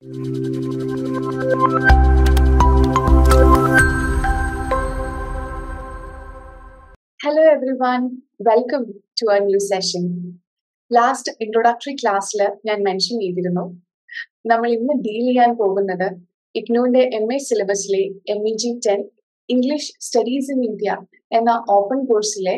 Hello everyone, welcome to our new session. Last introductory ക്ലാസ്സിൽ ഞാൻ mention ചെയ്തിരുന്നു നമ്മൾ ഇന്ന് ഡീൽ ചെയ്യാൻ പോകുന്നത് ഇഗ്നുവിന്റെ എം എ സിലബസിലെ M E G ten English studies in India എന്ന ഓപ്പൺ കോഴ്സിലെ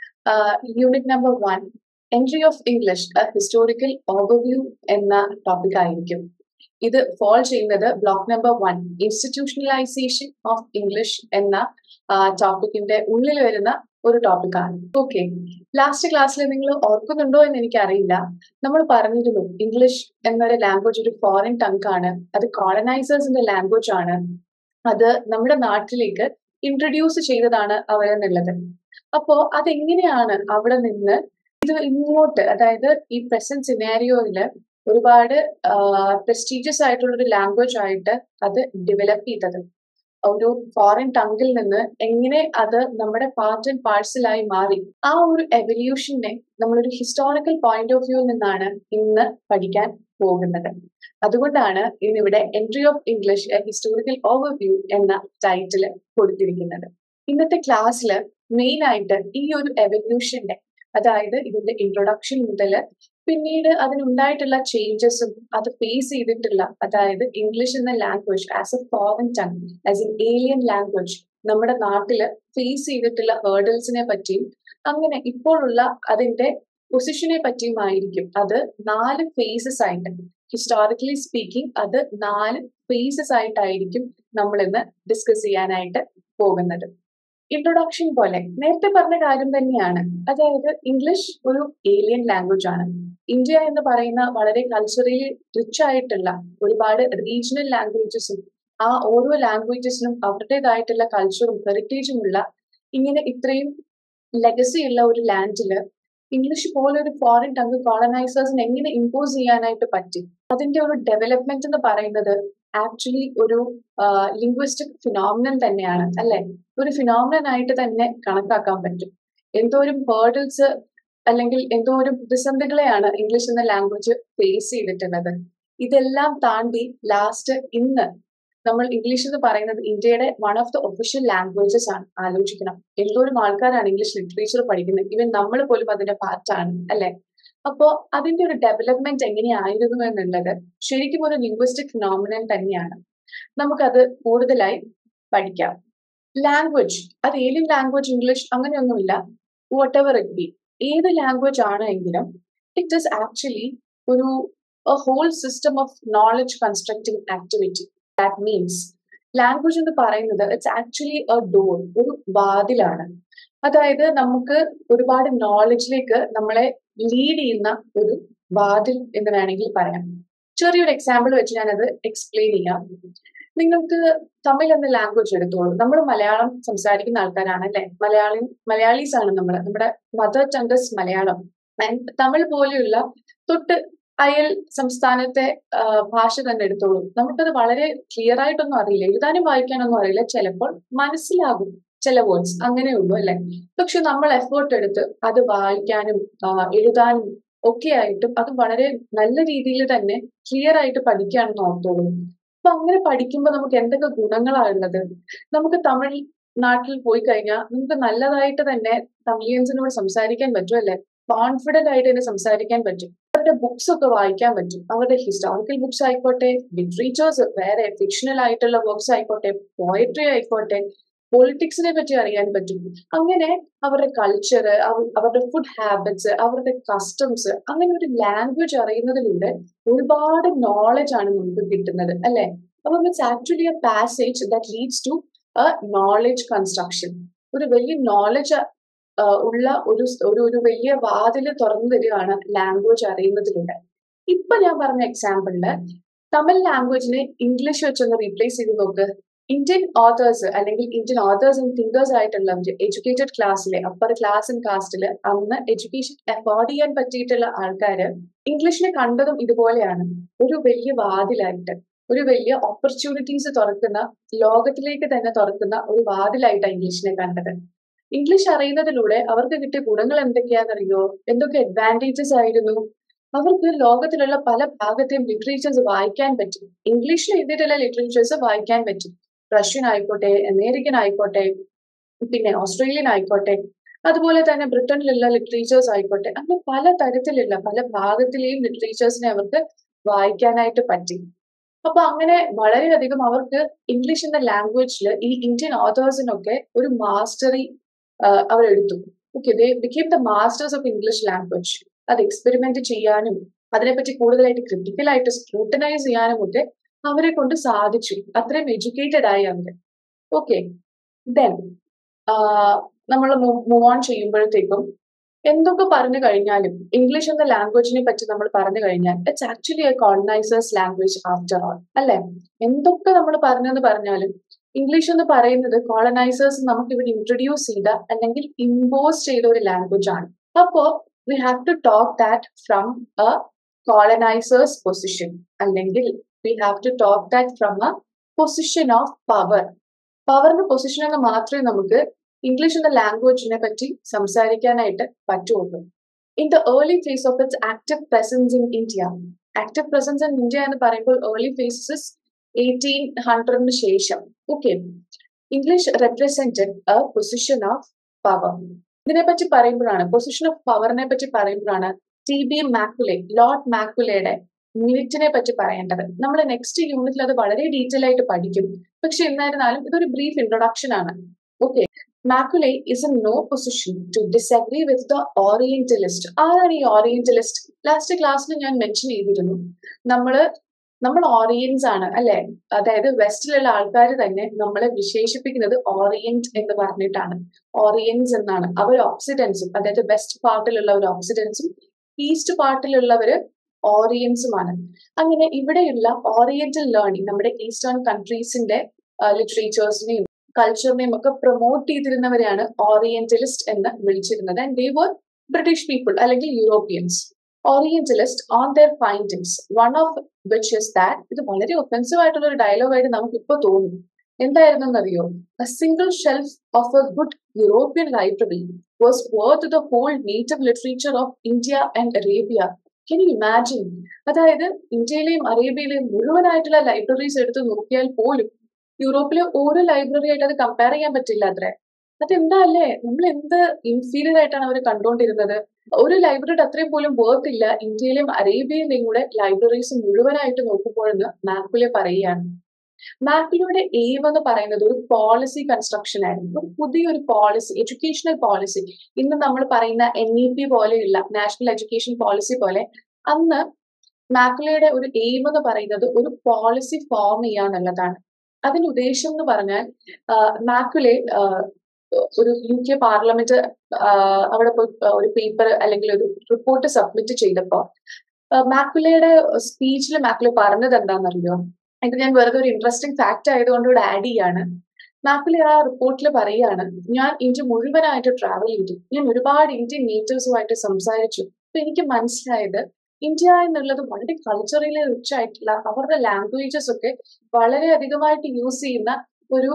unit number one entry of English a historical overview എന്ന ടോപ്പിക് ആയിരിക്കും ഇത് ഫോൾ ചെയ്യുന്നത് block number one institutionalisation of English എന്ന ടോപ്പിക്കിന്റെ ഉള്ളിൽ വരുന്ന ഒരു ടോപ്പിക്കാണ് ഓക്കെ ലാസ്റ്റ് ക്ലാസ്സിൽ നിങ്ങൾ ഓർക്കുന്നുണ്ടോ എന്ന് എനിക്കറിയില്ല നമ്മൾ പറഞ്ഞിരുന്നു ഇംഗ്ലീഷ് എന്നൊരു ലാംഗ്വേജ് ഒരു ഫോറിൻ ടങ്ക് ആണ് അത് കോളനൈസേഴ്സിന്റെ ലാംഗ്വേജ് ആണ് അത് നമ്മുടെ നാട്ടിലേക്ക് ഇൻട്രൊഡ്യൂസ് ചെയ്തതാണ് അവരെന്നുള്ളത് അപ്പോ അതെങ്ങനെയാണ് അവിടെ നിന്ന് ഇത് ഇങ്ങോട്ട് അതായത് ഈ പ്രസന്റ് സിനാരിയോയില് ഒരുപാട് പ്രസ്റ്റീജിയസ് ആയിട്ടുള്ള ഒരു ലാംഗ്വേജ് ആയിട്ട് അത് ഡെവലപ്പ് ചെയ്തത് ഒരു ഫോറിൻ ടങ്കിൽ നിന്ന് എങ്ങനെ അത് നമ്മുടെ പാർട്ട് ആൻഡ് പാഴ്സലായി മാറി ആ ഒരു എവല്യൂഷനെ നമ്മളൊരു ഹിസ്റ്റോറിക്കൽ പോയിന്റ് ഓഫ് വ്യൂവിൽ നിന്നാണ് ഇന്ന് പഠിക്കാൻ പോകുന്നത് അതുകൊണ്ടാണ് ഇന്നിവിടെ entry of English a historical overview എന്ന ടൈറ്റിൽ കൊടുത്തിരിക്കുന്നത് ഇന്നത്തെ ക്ലാസ്സിൽ മെയിൻ ആയിട്ട് ഈ ഒരു എവല്യൂഷന്റെ അതായത് ഇതിന്റെ ഇൻട്രൊഡക്ഷൻ മുതൽ പിന്നീട് അതിനുണ്ടായിട്ടുള്ള ചേഞ്ചസും അത് ഫേസ് ചെയ്തിട്ടുള്ള അതായത് ഇംഗ്ലീഷ് എന്ന language as a foreign tongue as an alien language നമ്മുടെ നാട്ടില് ഫേസ് ചെയ്തിട്ടുള്ള ഹേർഡിൽസിനെ പറ്റിയും അങ്ങനെ ഇപ്പോഴുള്ള അതിന്റെ പൊസിഷനെ പറ്റിയുമായിരിക്കും അത് നാല് ഫേസസ് ആയിട്ട് ഹിസ്റ്റോറിക്കലി സ്പീക്കിംഗ് അത് നാല് ഫേസസ് ആയിട്ടായിരിക്കും നമ്മൾ ഇന്ന് ഡിസ്കസ് ചെയ്യാനായിട്ട് പോകുന്നത് ഇൻട്രൊഡക്ഷൻ പോലെ നേരത്തെ പറഞ്ഞ കാര്യം തന്നെയാണ് അതായത് ഇംഗ്ലീഷ് ഒരു ഏലിയൻ ലാംഗ്വേജ് ആണ് ഇന്ത്യ എന്ന് പറയുന്ന വളരെ കൾച്ചറലി റിച്ച് ആയിട്ടുള്ള ഒരുപാട് റീജിയണൽ ലാംഗ്വേജസും ആ ഓരോ ലാംഗ്വേജസിനും അവരുടേതായിട്ടുള്ള കൾച്ചറും ഹെറിറ്റേജും ഉള്ള ഇങ്ങനെ ഇത്രയും ലെഗസി ഉള്ള ഒരു ലാൻഡില് ഇംഗ്ലീഷ് പോലെ ഒരു ഫോറിൻ ടങ് കോളനൈസേഴ്സിന് എങ്ങനെ ഇമ്പോസ് ചെയ്യാനായിട്ട് പറ്റി അതിന്റെ ഒരു ഡെവലപ്മെന്റ് എന്ന് പറയുന്നത് ആക്ച്വലി ഒരു ലിംഗ്വിസ്റ്റിക് ഫിനോമിനൻ തന്നെയാണ് അല്ലെ ഒരു ഫിനോമിനൻ ആയിട്ട് തന്നെ കണക്കാക്കാൻ പറ്റും എന്തോരം ഹേർഡിൽസ് അല്ലെങ്കിൽ എന്തോരം പ്രതിസന്ധികളെയാണ് ഇംഗ്ലീഷ് എന്ന ലാംഗ്വേജ് ഫേസ് ചെയ്തിട്ടുള്ളത് ഇതെല്ലാം താണ്ടി ലാസ്റ്റ് ഇന്ന് നമ്മൾ ഇംഗ്ലീഷ് എന്ന് പറയുന്നത് ഇന്ത്യയുടെ one of the official languages ആണ് ആലോചിക്കണം എന്തോരം ആൾക്കാരാണ് ഇംഗ്ലീഷ് ലിറ്ററേച്ചർ പഠിക്കുന്നത് ഈവൻ നമ്മൾ പോലും അതിന്റെ പാർട്ടാണ് അല്ലെ അപ്പോ അതിന്റെ ഒരു ഡെവലപ്മെന്റ് എങ്ങനെയായിരുന്നു എന്നുള്ളത് ശരിക്കും ഒരു ലിംഗ്വിസ്റ്റിക് ഫിനോമിനൻ തന്നെയാണ് നമുക്കത് കൂടുതലായി പഠിക്കാം ലാംഗ്വേജ് അത് ഏലിയൻ ലാംഗ്വേജ് ഇംഗ്ലീഷ് അങ്ങനെയൊന്നുമില്ല വാട്ട് എവർ ഇറ്റ് ബി ഏത് ലാംഗ്വേജ് ആണ് എങ്കിലും ഇറ്റ് ഇസ് ആക്ച്വലി ഒരു whole system of knowledge constructing activity that means language എന്ന് പറയുന്നത് ഇറ്റ്സ് ആക്ച്വലി എ ഡോർ ഒരു വാതിലാണ് അതായത് നമുക്ക് ഒരുപാട് നോളജിലേക്ക് നമ്മളെ ലീഡ് ചെയ്യുന്ന ഒരു വാതിൽ എന്ന് വേണമെങ്കിൽ പറയാം ചെറിയൊരു എക്സാമ്പിൾ വെച്ച് ഞാനത് എക്സ്പ്ലെയിൻ ചെയ്യാം നിങ്ങൾക്ക് തമിഴ് എന്ന ലാംഗ്വേജ് എടുത്തോളൂ നമ്മൾ മലയാളം സംസാരിക്കുന്ന ആൾക്കാരാണ് അല്ലെ മലയാളി മലയാളീസ് ആണ് നമ്മൾ നമ്മുടെ mother tongues Malayalam and Tamil പോലെയുള്ള തൊട്ട് അയൽ സംസ്ഥാനത്തെ ഭാഷ തന്നെ എടുത്തോളൂ നമുക്കത് വളരെ ക്ലിയർ ആയിട്ടൊന്നും അറിയില്ല എഴുതാനും വായിക്കാനൊന്നും അറിയില്ല ചിലപ്പോൾ മനസ്സിലാകും ചില വേർഡ്സ് അങ്ങനെയുള്ളൂ അല്ലെ പക്ഷെ നമ്മൾ എഫേർട്ട് എടുത്ത് അത് വായിക്കാനും എഴുതാനും ഒക്കെ ആയിട്ടും അത് വളരെ നല്ല രീതിയിൽ തന്നെ ക്ലിയർ ആയിട്ട് പഠിക്കുകയാണെന്ന് ഓർത്തോളൂ അപ്പൊ അങ്ങനെ പഠിക്കുമ്പോൾ നമുക്ക് എന്തൊക്കെ ഗുണങ്ങളാണ് ഉള്ളത് നമുക്ക് തമിഴ് നാട്ടിൽ പോയി കഴിഞ്ഞാൽ നമുക്ക് നല്ലതായിട്ട് തന്നെ തമിഴിയൻസിനോട് സംസാരിക്കാൻ പറ്റും അല്ലെ കോൺഫിഡന്റ് ആയിട്ട് തന്നെ സംസാരിക്കാൻ പറ്റും അവരുടെ ബുക്സ് ഒക്കെ വായിക്കാൻ പറ്റും അവരുടെ ഹിസ്റ്റോറിക്കൽ ബുക്സ് ആയിക്കോട്ടെ ലിറ്ററേച്ചേഴ്സ് വേറെ ഫിക്ഷണൽ ആയിട്ടുള്ള വർക്ക്സ് ആയിക്കോട്ടെ പോയട്രി ആയിക്കോട്ടെ പൊളിറ്റിക്സിനെ പറ്റി അറിയാൻ പറ്റും അങ്ങനെ അവരുടെ കൾച്ചർ അവരുടെ ഫുഡ് ഹാബിറ്റ്സ് അവരുടെ കസ്റ്റംസ് അങ്ങനെ ഒരു ലാംഗ്വേജ് അറിയുന്നതിലൂടെ ഒരുപാട് നോളജ് ആണ് നമുക്ക് കിട്ടുന്നത് അല്ലെ അപ്പം it's actually a passage that leads to a knowledge construction ഒരു വലിയ നോളജ് ഉള്ള ഒരു ഒരു ഒരു വലിയ വാതില് തുറന്നു തരികയാണ് ലാംഗ്വേജ് അറിയുന്നതിലൂടെ ഇപ്പൊ ഞാൻ പറഞ്ഞ എക്സാമ്പിളില് തമിഴ് ലാംഗ്വേജിനെ ഇംഗ്ലീഷ് വെച്ചൊന്ന് റീപ്ലേസ് ചെയ്ത് നോക്ക് ഇന്ത്യൻ ഓതേഴ്സ് അല്ലെങ്കിൽ ഇന്ത്യൻ ഓതേഴ്സ് ആൻഡ് തിങ്കേഴ്സ് ആയിട്ടുള്ളവര് എഡ്യൂക്കേറ്റഡ് ക്ലാസ്സിലെ അപ്പർ ക്ലാസ് ആൻഡ് കാസ്റ്റില് അന്ന് എഡ്യൂക്കേഷൻ അഫോർഡ് ചെയ്യാൻ പറ്റിയിട്ടുള്ള ആൾക്കാര് ഇംഗ്ലീഷിനെ കണ്ടതും ഇതുപോലെയാണ് ഒരു വലിയ വാതിലായിട്ട് ഒരു വലിയ ഓപ്പർച്യൂണിറ്റീസ് തുറക്കുന്ന ലോകത്തിലേക്ക് തന്നെ തുറക്കുന്ന ഒരു വാതിലായിട്ടാണ് ഇംഗ്ലീഷിനെ കണ്ടത് ഇംഗ്ലീഷ് അറിയുന്നതിലൂടെ അവർക്ക് കിട്ടിയ ഗുണങ്ങൾ എന്തൊക്കെയാണെന്നറിയോ എന്തൊക്കെ അഡ്വാൻറ്റേജസ് ആയിരുന്നു അവർക്ക് ലോകത്തിലുള്ള പല ഭാഗത്തെയും ലിറ്ററേച്ചേഴ്സ് വായിക്കാൻ പറ്റും ഇംഗ്ലീഷിൽ എഴുതിയിട്ടുള്ള ലിറ്ററേച്ചേഴ്സ് വായിക്കാൻ പറ്റും റഷ്യൻ ആയിക്കോട്ടെ അമേരിക്കൻ ആയിക്കോട്ടെ പിന്നെ ഓസ്ട്രേലിയൻ ആയിക്കോട്ടെ അതുപോലെ തന്നെ ബ്രിട്ടനിലുള്ള ലിറ്ററേച്ചേഴ്സ് ആയിക്കോട്ടെ അങ്ങനെ പല തരത്തിലുള്ള പല ഭാഗത്തിലെയും ലിറ്ററേച്ചേഴ്സിനെ അവർക്ക് വായിക്കാനായിട്ട് പറ്റി അപ്പൊ അങ്ങനെ വളരെയധികം അവർക്ക് ഇംഗ്ലീഷ് എന്ന ലാംഗ്വേജിൽ ഈ ഇന്ത്യൻ ഓതേഴ്സിനൊക്കെ ഒരു മാസ്റ്ററി അവരെടുത്തു okay they became the masters of English language അത് എക്സ്പെരിമെന്റ് ചെയ്യാനും അതിനെപ്പറ്റി കൂടുതലായിട്ട് ക്രിട്ടിക്കലായിട്ട് സ്ക്രൂട്ടനൈസ് ചെയ്യാനും ഒക്കെ അവരെ കൊണ്ട് സാധിച്ചു അത്രയും എഡ്യൂക്കേറ്റഡ് ആയി അവര് ഓക്കെ ദെൻ നമ്മൾ മൂവ് ഓൺ ചെയ്യുമ്പോഴത്തേക്കും എന്തൊക്കെ പറഞ്ഞു കഴിഞ്ഞാലും ഇംഗ്ലീഷ് എന്ന ലാംഗ്വേജിനെ പറ്റി നമ്മൾ പറഞ്ഞു കഴിഞ്ഞാൽ it's actually a coloniser's language after all അല്ലെ എന്തൊക്കെ നമ്മൾ പറഞ്ഞെന്ന് പറഞ്ഞാലും ഇംഗ്ലീഷ് എന്ന് പറയുന്നത് കോളനൈസേഴ്സ് നമുക്ക് ഇവിടെ ഇൻട്രൊഡ്യൂസ് ചെയ്ത അല്ലെങ്കിൽ ഇമ്പോസ് ചെയ്ത ഒരു ലാംഗ്വേജ് ആണ് അപ്പോ we have to talk that from a coloniser's position അല്ലെങ്കിൽ we have to talk that from a position of power പവറിന്റെ പൊസിഷൻ എന്ന് മാത്രമേ നമുക്ക് ഇംഗ്ലീഷ് എന്ന ലാംഗ്വേജിനെ പറ്റി സംസാരിക്കാനായിട്ട് പറ്റുള്ളൂ in the early phase of its active presence in India active presence in India എന്ന് പറയുമ്പോൾ ഏർലി ഫേസസ് എയ്റ്റീൻ ഹൺഡ്രഡിന് ശേഷം okay English represented a position of power ഇതിനെപ്പറ്റി പറയുമ്പോഴാണ് പൊസിഷൻ ഓഫ് പവറിനെ പറ്റി പറയുമ്പോഴാണ് ടി ബി മാക്കുലെ ലോർഡ് മാക്കുലയുടെ മിനിറ്റിനെ പറ്റി പറയേണ്ടത് നമ്മൾ നെക്സ്റ്റ് യൂണിറ്റിൽ അത് വളരെ ഡീറ്റെയിൽ ആയിട്ട് പഠിക്കും പക്ഷെ എന്നിരുന്നാലും ഇതൊരു ബ്രീഫ് ഇൻട്രൊഡക്ഷൻ ആണ് okay Macaulay is in no position to disagree with the orientalist ആരാണ് ഈ ഓറിയന്റലിസ്റ്റ് ലാസ്റ്റ് ക്ലാസ്സിൽ ഞാൻ മെൻഷൻ ചെയ്തിരുന്നു നമ്മള് നമ്മൾ ഓറിയൻസ് ആണ് അല്ലെ അതായത് വെസ്റ്റിലുള്ള ആൾക്കാർ തന്നെ നമ്മളെ വിശേഷിപ്പിക്കുന്നത് ഓറിയന്റ് എന്ന് പറഞ്ഞിട്ടാണ് ഓറിയൻസ് എന്നാണ് അവർ ഓക്സിഡൻസും അതായത് വെസ്റ്റ് പാർട്ടിലുള്ളവർ ഓക്സിഡൻസും ഈസ്റ്റ് പാർട്ടിലുള്ളവര് ഓറിയൻസുമാണ് അങ്ങനെ ഇവിടെയുള്ള ഓറിയന്റൽ ലേണിംഗ് നമ്മുടെ ഈസ്റ്റേൺ കൺട്രീസിന്റെ ലിറ്ററേച്ചേഴ്സിനെയും കൾച്ചറിനെയും ഒക്കെ പ്രൊമോട്ട് ചെയ്തിരുന്നവരെയാണ് ഓറിയന്റലിസ്റ്റ് എന്ന് വിളിച്ചിരുന്നത് and they were British people അല്ലെങ്കിൽ Europeans orientalist on their findings one of which is that ഇത് വളരെ ഒഫൻസീവ് ആയിട്ടുള്ള ഒരു ഡയലോഗായിട്ട് നമുക്ക് ഇപ്പോൾ തോന്നും എന്തായിരുന്നു എന്നറിയോ a single shelf of a good European library was worth the whole native literature of India and Arabia can you imagine അതായത് ഇന്ത്യയിലെയും അറേബ്യയിലെയും മുഴുവനായിട്ടുള്ള ലൈബ്രറീസ് എടുത്ത് നോക്കിയാൽ പോലും യൂറോപ്പിലെ ഓരോ ലൈബ്രറി ആയിട്ട് അത് കമ്പയർ ചെയ്യാൻ പറ്റില്ല അത്രേ അതെന്താ അല്ലേ നമ്മൾ എന്ത് ഇൻഫീരിയർ ആയിട്ടാണ് അവർ കണ്ടുകൊണ്ടിരുന്നത് ഒരു ലൈബ്രറിയുടെ അത്രയും പോലും വർത്ത് ഇല്ല ഇന്ത്യയിലെയും അറേബ്യയിലെയും കൂടെ ലൈബ്രറീസ് മുഴുവനായിട്ട് നോക്കുമ്പോഴെന്ന് മാക്കുലെ പറയുകയാണ് മാക്കുലയുടെ എയിം എന്ന് പറയുന്നത് ഒരു പോളിസി കൺസ്ട്രക്ഷൻ ആയിരുന്നു ഒരു പുതിയൊരു പോളിസി എഡ്യൂക്കേഷണൽ പോളിസി ഇന്ന് നമ്മൾ പറയുന്ന എൻ ഇ പി പോലെയുള്ള നാഷണൽ എഡ്യൂക്കേഷൻ പോളിസി പോലെ അന്ന് മാക്കുലയുടെ ഒരു എയിം എന്ന് പറയുന്നത് ഒരു പോളിസി ഫോം ചെയ്യുക എന്നുള്ളതാണ് അതിന്റെ ഉദ്ദേശം എന്ന് പറഞ്ഞാൽ മാക്കുലെ ഒരു യു കെ പാർലമെന്റ് അവിടെ പോയി ഒരു പേപ്പർ അല്ലെങ്കിൽ ഒരു റിപ്പോർട്ട് സബ്മിറ്റ് ചെയ്തപ്പോ മാക്കുലയുടെ സ്പീച്ചിൽ മാക്കുല പറഞ്ഞത് എന്താണെന്നറിയോ ഇത് ഞാൻ വെറുതെ ഒരു ഇൻട്രസ്റ്റിംഗ് ഫാക്ട് ആയതുകൊണ്ട് ഇവിടെ ആഡ് ചെയ്യാണ് മാക്കുല ആ റിപ്പോർട്ടിൽ പറയാണ് ഞാൻ ഇന്ത്യ മുഴുവനായിട്ട് ട്രാവൽ ചെയ്തു ഞാൻ ഒരുപാട് ഇന്ത്യൻ നേറ്റീവ്സുമായിട്ട് സംസാരിച്ചു അപ്പൊ എനിക്ക് മനസ്സിലായത് ഇന്ത്യ എന്നുള്ളത് വളരെ കൾച്ചറലി റിച്ച് ആയിട്ടുള്ള അവരുടെ ലാംഗ്വേജസ് ഒക്കെ വളരെ അധികമായിട്ട് യൂസ് ചെയ്യുന്ന ഒരു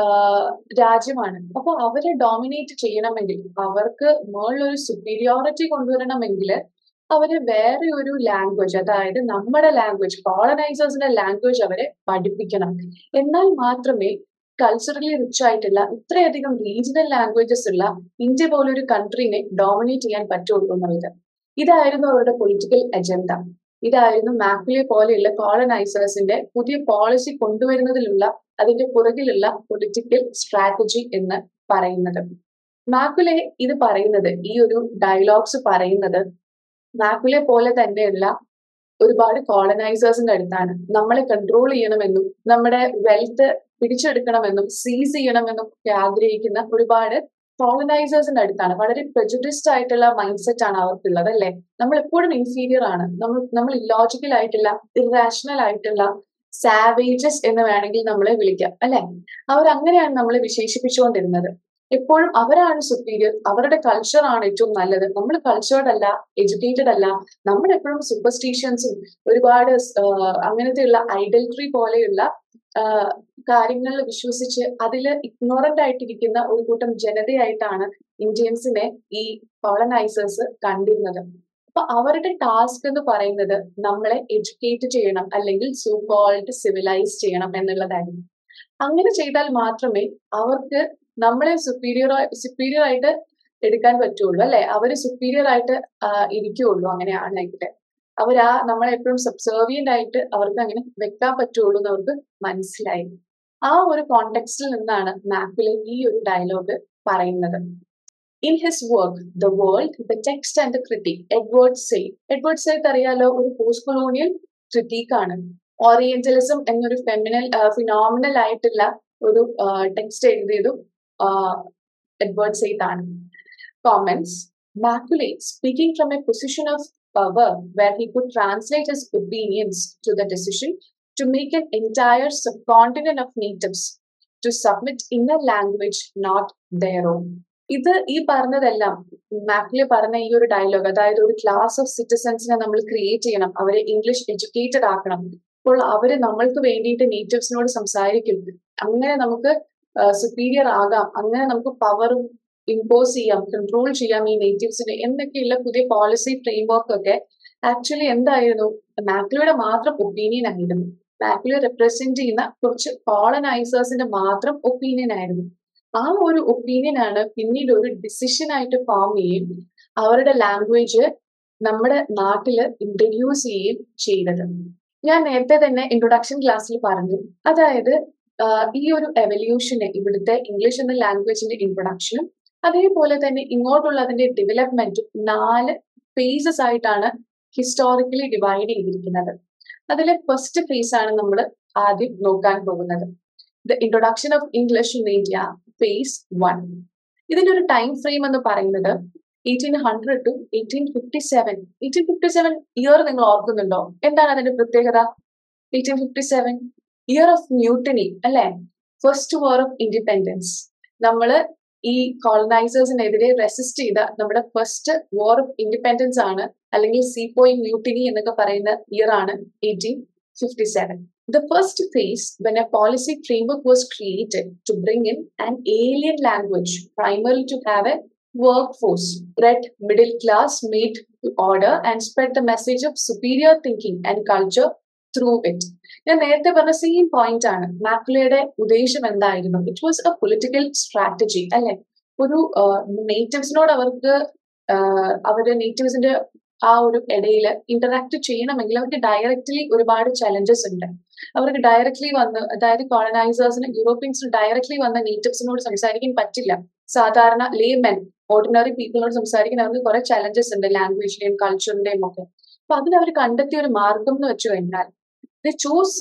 രാജ്യമാണ് അപ്പോൾ അവരെ ഡോമിനേറ്റ് ചെയ്യണമെങ്കിൽ അവർക്ക് മുകളിലൊരു സുപ്പീരിയോറിറ്റി കൊണ്ടുവരണമെങ്കിൽ അവര് വേറെ ഒരു ലാംഗ്വേജ് അതായത് നമ്മുടെ ലാംഗ്വേജ് കോളനൈസേഴ്സിന്റെ ലാംഗ്വേജ് അവരെ പഠിപ്പിക്കണം എന്നാൽ മാത്രമേ കൾച്ചറലി റിച്ച് ആയിട്ടുള്ള ഇത്രയധികം റീജിയണൽ ലാംഗ്വേജസ് ഉള്ള ഇന്ത്യ പോലൊരു കൺട്രീനെ ഡോമിനേറ്റ് ചെയ്യാൻ പറ്റുള്ളൂ എന്നുള്ളത് ഇതായിരുന്നു അവരുടെ പൊളിറ്റിക്കൽ അജണ്ട ഇതായിരുന്നു മാക്കുലെ പോലെയുള്ള കോളനൈസേഴ്സിന്റെ പുതിയ പോളിസി കൊണ്ടുവരുന്നതിലുള്ള അതിന്റെ പുറകിലുള്ള പൊളിറ്റിക്കൽ സ്ട്രാറ്റജി എന്ന് പറയുന്നത് മാക്കുലെ ഇത് പറയുന്നത് ഈ ഒരു ഡയലോഗ്സ് പറയുന്നത് മാക്കുലെ പോലെ തന്നെയുള്ള ഒരുപാട് കോളനൈസേഴ്സിന്റെ അടുത്താണ് നമ്മളെ കൺട്രോൾ ചെയ്യണമെന്നും നമ്മുടെ വെൽത്ത് പിടിച്ചെടുക്കണമെന്നും സീസ് ചെയ്യണമെന്നും ഒക്കെ ആഗ്രഹിക്കുന്ന ഒരുപാട് കോളനൈസേഴ്സിന്റെ അടുത്താണ് വളരെ പ്രജുഡിസ്ഡ് ആയിട്ടുള്ള മൈൻഡ് സെറ്റ് ആണ് അവർക്കുള്ളത് അല്ലെ നമ്മൾ എപ്പോഴും ഇൻഫീരിയർ ആണ് നമ്മൾ നമ്മൾ ഇല്ലോജിക്കൽ ആയിട്ടുള്ള ഇറാഷണൽ ആയിട്ടുള്ള സാവേജസ് എന്ന് വേണമെങ്കിൽ നമ്മളെ വിളിക്കാം അല്ലെ അവർ അങ്ങനെയാണ് നമ്മളെ വിശേഷിപ്പിച്ചുകൊണ്ടിരുന്നത് എപ്പോഴും അവരാണ് സുപ്പീരിയർ അവരുടെ കൾച്ചർ ആണ് ഏറ്റവും നല്ലത് നമ്മൾ കൾച്ചേർഡ് അല്ല എഡ്യൂക്കേറ്റഡ് അല്ല നമ്മൾ എപ്പോഴും സൂപ്പർസ്റ്റീഷ്യൻസും ഒരുപാട് അങ്ങനത്തെയുള്ള ഐഡൽട്രി പോലെയുള്ള കാര്യങ്ങളിൽ വിശ്വസിച്ച് അതിൽ ഇഗ്നോറന്റ് ആയിട്ടിരിക്കുന്ന ഒരു കൂട്ടം ജനതയായിട്ടാണ് ഇന്ത്യൻസിനെ ഈ കോളനൈസേഴ്സ് കണ്ടിരുന്നത് അപ്പൊ അവരുടെ ടാസ്ക് എന്ന് പറയുന്നത് നമ്മളെ എഡ്യൂക്കേറ്റ് ചെയ്യണം അല്ലെങ്കിൽ സോ കോൾഡ് സിവിലൈസ് ചെയ്യണം എന്നുള്ളതായിരുന്നു അങ്ങനെ ചെയ്താൽ മാത്രമേ അവർക്ക് നമ്മളെ സുപ്പീരിയർ സുപ്പീരിയർ ആയിട്ട് എടുക്കാൻ പറ്റുള്ളൂ അല്ലെ അവര് സുപ്പീരിയർ ആയിട്ട് ഇരിക്കുള്ളൂ അങ്ങനെയാണെങ്കിൽ അവർ ആ നമ്മളെ എപ്പോഴും സബ്സർവിയന്റ് ആയിട്ട് അവർക്ക് അങ്ങനെ വെക്കാൻ പറ്റുള്ളൂ എന്ന് അവർക്ക് മനസ്സിലായി ആ ഒരു കോണ്ടെക്സ്റ്റിൽ നിന്നാണ് മാപ്പിലെ ഈ ഒരു ഡയലോഗ് പറയുന്നത് in his work the world the text and the critic Edward Said Edward Said അറിയാലോ ഒരു പോസ്റ്റ് കൊളോണിയൽ ക്രിട്ടിക് ആണ് ഓറിയന്റലിസം എന്നൊരു ഫെമിനൽ ഫിനോമിനൽ ആയിട്ടുള്ള ഒരു ടെക്സ്റ്റ് എഴുതിയതും എഡ്വേർഡ് സെയ്ത്ത് ആണ് comments, Macaulay, speaking from a position of power where he could translate his opinions to the decision to make an entire subcontinent of natives to submit in a language not their own. ഇത് ഈ പറഞ്ഞതെല്ലാം മാക്ലി പറഞ്ഞ ഈ ഒരു dialogue അതായത് ഒരു class of സിറ്റിസൺസിനെ നമ്മൾ create ചെയ്യണം അവരെ ഇംഗ്ലീഷ് എഡ്യൂക്കേറ്റഡ് ആക്കണം അപ്പോൾ അവര് നമ്മൾക്ക് വേണ്ടിയിട്ട് നേറ്റീവ്സിനോട് സംസാരിക്കും അങ്ങനെ നമുക്ക് സുപ്പീരിയർ ആകാം അങ്ങനെ നമുക്ക് പവറും ഇമ്പോസ് ചെയ്യാം കൺട്രോൾ ചെയ്യാം ഈ നേറ്റീവ്സിനെ എന്നൊക്കെയുള്ള പുതിയ പോളിസി ഫ്രെയിംവർക്ക് ഒക്കെ ആക്ച്വലി എന്തായിരുന്നു മാക്ലിയുടെ മാത്രം ഒപ്പീനിയൻ ആയിരുന്നു മാക്ലി റെപ്രസെന്റ് ചെയ്യുന്ന കുറച്ച് കോളനൈസേഴ്സിന്റെ മാത്രം ഒപ്പീനിയൻ ആയിരുന്നു ആ ഒരു ഒപ്പീനിയൻ ആണ് പിന്നീട് ഒരു ഡിസിഷൻ ആയിട്ട് ഫോം ചെയ്യും അവരുടെ ലാംഗ്വേജ് നമ്മുടെ നാട്ടില് ഇൻട്രൊഡ്യൂസ് ചെയ്യുകയും ചെയ്തത് ഞാൻ നേരത്തെ തന്നെ ഇൻട്രൊഡക്ഷൻ ക്ലാസ്സിൽ പറഞ്ഞു അതായത് ഈ ഒരു എവല്യൂഷന് ഇവിടുത്തെ ഇംഗ്ലീഷ് എന്ന ലാംഗ്വേജിന്റെ ഇൻട്രൊഡക്ഷനും അതേപോലെ തന്നെ ഇങ്ങോട്ടുള്ള അതിന്റെ ഡെവലപ്മെന്റും നാല് ഫേസസ് ആയിട്ടാണ് ഹിസ്റ്റോറിക്കലി ഡിവൈഡ് ചെയ്തിരിക്കുന്നത് അതിലെ ഫസ്റ്റ് ഫേസ് ആണ് നമ്മൾ ആദ്യം നോക്കാൻ പോകുന്നത് the introduction of English in India phase one ഇതിന്റെ ഒരു ടൈം ഫ്രെയിം എന്ന് പറയുന്നത് eighteen hundred to eighteen fifty seven eighteen fifty seven year നിങ്ങൾ ഓർക്കുന്നുണ്ടോ എന്താണ് അതിന്റെ പ്രത്യേകത eighteen fifty seven year of mutiny അല്ലെ ഫസ്റ്റ് വാർ ഓഫ് ഇൻഡിപെൻഡൻസ് നമ്മള് ഈ കോളനൈസേഴ്സിനെതിരെ റെസിസ്റ്റ് ചെയ്ത നമ്മുടെ ഫസ്റ്റ് വാർ ഓഫ് ഇൻഡിപെൻഡൻസ് ആണ് അല്ലെങ്കിൽ സീ പോയിന്റ് മ്യൂട്ടിനി എന്നൊക്കെ പറയുന്ന ഇയർ ആണ് eighteen fifty seven The first phase, when a policy framework was created to bring in an alien language, primarily to have a workforce, bred middle class made to order and spread the message of superior thinking and culture through it ഞാൻ നേരത്തെ പറഞ്ഞ same point ആണ് മാക്കുലയുടെ ഉദ്ദേശം എന്തായിരുന്നു it was a political strategy അല്ലെ ഒരു നേറ്റീവ്സിനോട് അവർക്ക് അവര് നേറ്റീവ്സിന്റെ ആ ഒരു ഇടയിൽ ഇന്ററാക്ട് ചെയ്യണമെങ്കിൽ അവർക്ക് ഡയറക്റ്റ്ലി ഒരുപാട് ചലഞ്ചസ് ഉണ്ട് അവർക്ക് ഡയറക്ട്ലി വന്ന് അതായത് കോളനൈസേഴ്സിന് യൂറോപ്യൻസിന് ഡയറക്ട്ലി വന്ന നേറ്റീവ്സിനോട് സംസാരിക്കാൻ പറ്റില്ല സാധാരണ ലേ മെൻ ഓർഡിനറി പീപ്പിളിനോട് സംസാരിക്കാൻ അവർക്ക് കുറെ ചലഞ്ചസ് ഉണ്ട് ലാംഗ്വേജിന്റെയും കൾച്ചറിന്റെയും ഒക്കെ അപ്പൊ അതിന് അവർ കണ്ടെത്തിയ ഒരു മാർഗം എന്ന് വെച്ചു കഴിഞ്ഞാൽ they chose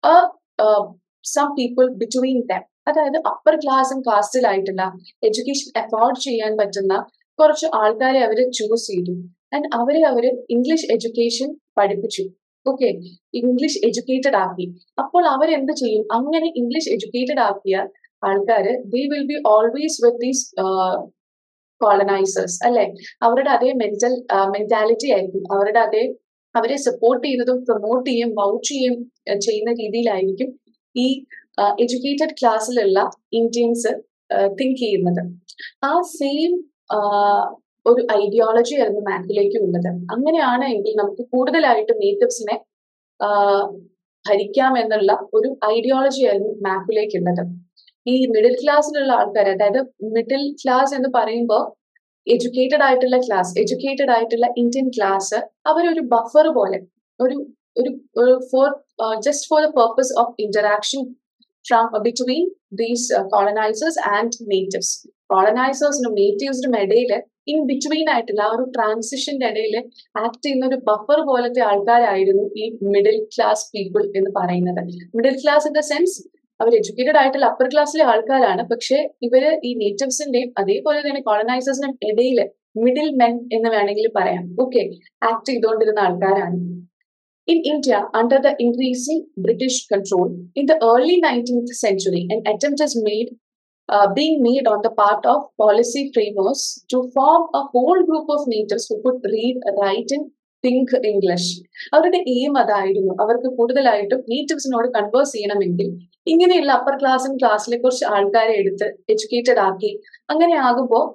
some people between them അതായത് അപ്പർ ക്ലാസ്സും കാസ്റ്റിലായിട്ടുള്ള എഡ്യൂക്കേഷൻ അഫോർഡ് ചെയ്യാൻ പറ്റുന്ന കുറച്ച് ആൾക്കാരെ അവർ ചൂസ് ചെയ്തു ആൻഡ് അവരെ അവര് ഇംഗ്ലീഷ് എഡ്യൂക്കേഷൻ പഠിപ്പിച്ചു ഓക്കെ ഇംഗ്ലീഷ് എഡ്യൂക്കേറ്റഡ് ആക്കി അപ്പോൾ അവരെന്ത് ചെയ്യും അങ്ങനെ ഇംഗ്ലീഷ് എഡ്യൂക്കേറ്റഡ് ആക്കിയ ആൾക്കാര് they will be always with these colonisers അല്ലെ അവരുടെ അതേ മെന്റൽ മെന്റാലിറ്റി ആയിരിക്കും അവരുടെ അതേ അവരെ സപ്പോർട്ട് ചെയ്യുന്നതും പ്രൊമോട്ട് ചെയ്യും വൗച്ച് ചെയ്യും ചെയ്യുന്ന രീതിയിലായിരിക്കും ഈ എഡ്യൂക്കേറ്റഡ് ക്ലാസ്സിലുള്ള ഇന്ത്യൻസ് തിങ്ക് ചെയ്യുന്നത് ആ സെയിം ഒരു ഐഡിയോളജി ആയിരുന്നു മാക്കിലേക്ക് ഉള്ളത് അങ്ങനെയാണ് എങ്കിൽ നമുക്ക് കൂടുതലായിട്ട് നേറ്റീവ്സിനെ ഭരിക്കാം എന്നുള്ള ഒരു ഐഡിയോളജി ആയിരുന്നു മാക്കിലേക്ക് ഉള്ളത് ഈ മിഡിൽ ക്ലാസ്സിലുള്ള ആൾക്കാർ അതായത് മിഡിൽ ക്ലാസ് എന്ന് പറയുമ്പോൾ എഡ്യൂക്കേറ്റഡ് ആയിട്ടുള്ള ക്ലാസ് എഡ്യൂക്കേറ്റഡ് ആയിട്ടുള്ള ഇന്ത്യൻ ക്ലാസ് അവരൊരു ബഫർ പോലെ ഒരു ഒരു for just for the purpose of interaction from between these colonisers and natives കോളനൈസേഴ്സിനും നേറ്റീവ്സിനും ഇടയിൽ ഇൻ ബിറ്റ്വീൻ ആയിട്ടുള്ള ആ ഒരു ട്രാൻസിഷന്റെ ഇടയിൽ ആക്ട് ചെയ്യുന്ന ഒരു ബഫർ പോലത്തെ ആൾക്കാരായിരുന്നു ഈ മിഡിൽ ക്ലാസ് പീപ്പിൾ എന്ന് പറയുന്നത് middle class in the sense അവർ എഡ്യൂക്കേറ്റഡ് ആയിട്ടുള്ള അപ്പർ ക്ലാസ്സിലെ ആൾക്കാരാണ് പക്ഷെ ഇവര് ഈ നേറ്റീവ്സിന്റെയും അതേപോലെ തന്നെ കോളനൈസേഴ്സിനും ഇടയിൽ മിഡിൽ മെൻ എന്ന് വേണമെങ്കിൽ പറയാം ഓക്കെ ആക്ട് ചെയ്തുകൊണ്ടിരുന്ന ആൾക്കാരാണ് In India, under the increasing British control, in the early 19th century, an attempt is made, uh, being made on the part of policy framers to form a whole group of natives who could read, write, and think English. അവരുടെ aim അതായിരുന്നു അവർക്ക് കൂടുതലായിട്ടും നേറ്റീവ്സിനോട് converse ചെയ്യണമെങ്കിൽ ഇങ്ങനെയുള്ള upper ക്ലാസ്സും ക്ലാസ്സിലെ കുറച്ച് ആൾക്കാരെ എടുത്ത് എഡ്യൂക്കേറ്റഡ് ആക്കി അങ്ങനെ ആകുമ്പോൾ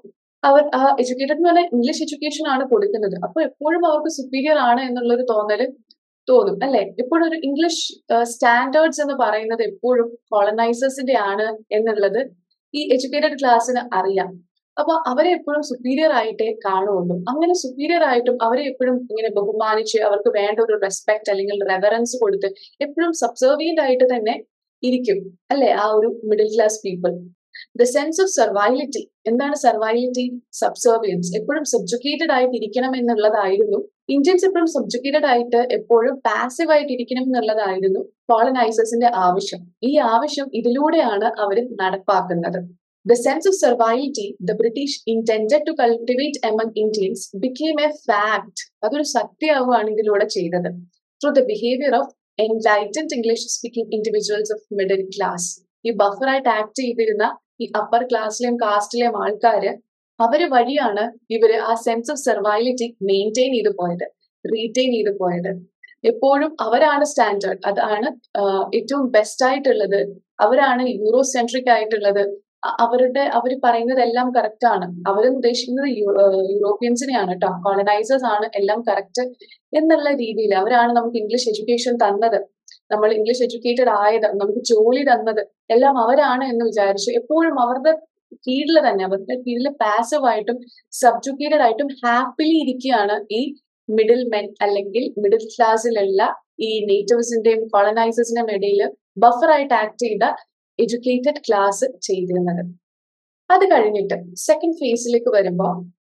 അവർ ആ എഡ്യൂക്കേറ്റഡ് എന്ന് പറഞ്ഞാൽ ഇംഗ്ലീഷ് എഡ്യൂക്കേഷൻ ആണ് കൊടുക്കുന്നത് അപ്പൊ എപ്പോഴും അവർക്ക് സുപ്പീരിയർ ആണ് എന്നുള്ളൊരു തോന്നല് തോന്നും അല്ലെ എപ്പോഴും ഒരു ഇംഗ്ലീഷ് സ്റ്റാൻഡേർഡ്സ് എന്ന് പറയുന്നത് എപ്പോഴും കോളനൈസേഴ്സിന്റെ ആണ് എന്നുള്ളത് ഈ എഡ്യൂക്കേറ്റഡ് ക്ലാസ്സിന് അറിയാം അപ്പൊ അവരെ എപ്പോഴും സുപ്പീരിയർ ആയിട്ടേ കാണുള്ളൂ അങ്ങനെ സുപ്പീരിയർ ആയിട്ടും അവരെ എപ്പോഴും ഇങ്ങനെ ബഹുമാനിച്ച് അവർക്ക് വേണ്ട ഒരു റെസ്പെക്ട് അല്ലെങ്കിൽ റെവറൻസ് കൊടുത്ത് എപ്പോഴും സബ്സർവിയന്റ് ആയിട്ട് തന്നെ ഇരിക്കും അല്ലെ ആ ഒരു middle class people the sense of servility എന്താണ് സർവൈലിറ്റി സബ്സർവിയൻസ് എപ്പോഴും സബ്ജുക്കേറ്റഡ് ആയിട്ട് ഇരിക്കണം എന്നുള്ളതായിരുന്നു ഇന്ത്യൻസ് എപ്പോഴും സബ്ജുക്കേറ്റഡ് ആയിട്ട് എപ്പോഴും പാസീവ് ആയിട്ട് ഇരിക്കണം എന്നുള്ളതായിരുന്നു കോളനൈസേഴ്സിന്റെ ആവശ്യം ഈ ആവശ്യം ഇതിലൂടെയാണ് അവർ നടപ്പാക്കുന്നത് The sense of servility the British intended to cultivate among Indians became a fact. അതൊരു സത്യമാവുകയാണ് ഇതിലൂടെ ചെയ്തത് through the behaviour of enlightened English speaking individuals of middle class ഈ ബഫറായിട്ട് ആക്ട് ചെയ്തിരുന്ന ഈ അപ്പർ ക്ലാസ്സിലെയും കാസ്റ്റിലെയും ആൾക്കാര് അവര് വഴിയാണ് ഇവര് ആ സെൻസ് ഓഫ് സർവൈലിറ്റി മെയിൻറ്റെയിൻ ചെയ്തു പോയത് റീറ്റെയിൻ ചെയ്തു പോയത് എപ്പോഴും അവരാണ് സ്റ്റാൻഡേർഡ് അതാണ് ഏറ്റവും ബെസ്റ്റ് ആയിട്ടുള്ളത് അവരാണ് യൂറോ സെൻട്രിക് ആയിട്ടുള്ളത് അവരുടെ അവർ പറയുന്നതെല്ലാം കറക്റ്റ് ആണ് അവർ ഉദ്ദേശിക്കുന്നത് യൂറോപ്യൻസിനെയാണ് കേട്ടോ കോളനൈസേഴ്സ് ആണ് എല്ലാം കറക്റ്റ് എന്നുള്ള രീതിയിൽ അവരാണ് നമുക്ക് ഇംഗ്ലീഷ് എഡ്യൂക്കേഷൻ തന്നത് നമ്മൾ ഇംഗ്ലീഷ് എഡ്യൂക്കേറ്റഡ് ആയത് നമുക്ക് ജോലി തന്നത് എല്ലാം അവരാണ് എന്ന് വിചാരിച്ചു എപ്പോഴും അവരുടെ കീഴിൽ തന്നെ അവരുടെ കീഴിൽ പാസീവ് ആയിട്ടും സബ്ജുക്കേറ്റഡ് ആയിട്ടും ഹാപ്പിലി ഇരിക്കുകയാണ് ഈ മിഡിൽ മെൻ അല്ലെങ്കിൽ മിഡിൽ ക്ലാസ്സിലുള്ള ഈ നേറ്റീവ്സിന്റെയും കോളനൈസേഴ്സിന്റെയും ഇടയിൽ ബഫറായിട്ട് ആക്ട് ചെയ്ത എഡ്യൂക്കേറ്റഡ് ക്ലാസ് ചെയ്തിരുന്നത് അത് കഴിഞ്ഞിട്ട് സെക്കൻഡ് ഫേസിലേക്ക് വരുമ്പോൾ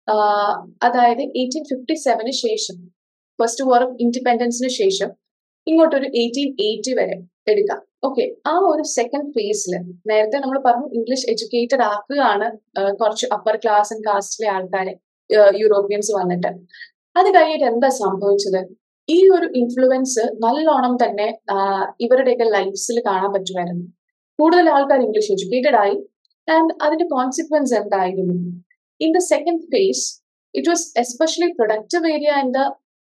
അതായത് എയ്റ്റീൻ ഫിഫ്റ്റി സെവന് ശേഷം ഫസ്റ്റ് വാർ ഓഫ് ഇൻഡിപെൻഡൻസിന് ശേഷം ഇങ്ങോട്ടൊരു എയ്റ്റീൻ എയ്റ്റി വരെ എടുക്കാം ഓക്കെ ആ ഒരു സെക്കൻഡ് ഫേസിൽ നേരത്തെ നമ്മൾ പറഞ്ഞു ഇംഗ്ലീഷ് എഡ്യൂക്കേറ്റഡ് ആക്കുകയാണ് കുറച്ച് അപ്പർ ക്ലാസ് ആൻഡ് കാസ്റ്റിലെ ആൾക്കാരെ യൂറോപ്യൻസ് വന്നിട്ട് അത് കഴിഞ്ഞിട്ട് എന്താ സംഭവിച്ചത് ഈ ഒരു ഇൻഫ്ലുവൻസ് നല്ലോണം തന്നെ ഇവരുടെയൊക്കെ ലൈഫ്സിൽ കാണാൻ പറ്റുമായിരുന്നു കൂടുതൽ ആൾക്കാർ ഇംഗ്ലീഷ് എഡ്യൂക്കേറ്റഡ് ആയി ആൻഡ് അതിന്റെ കോൺസിക്വൻസ് എന്തായിരുന്നു in the second phase it was especially productive area in the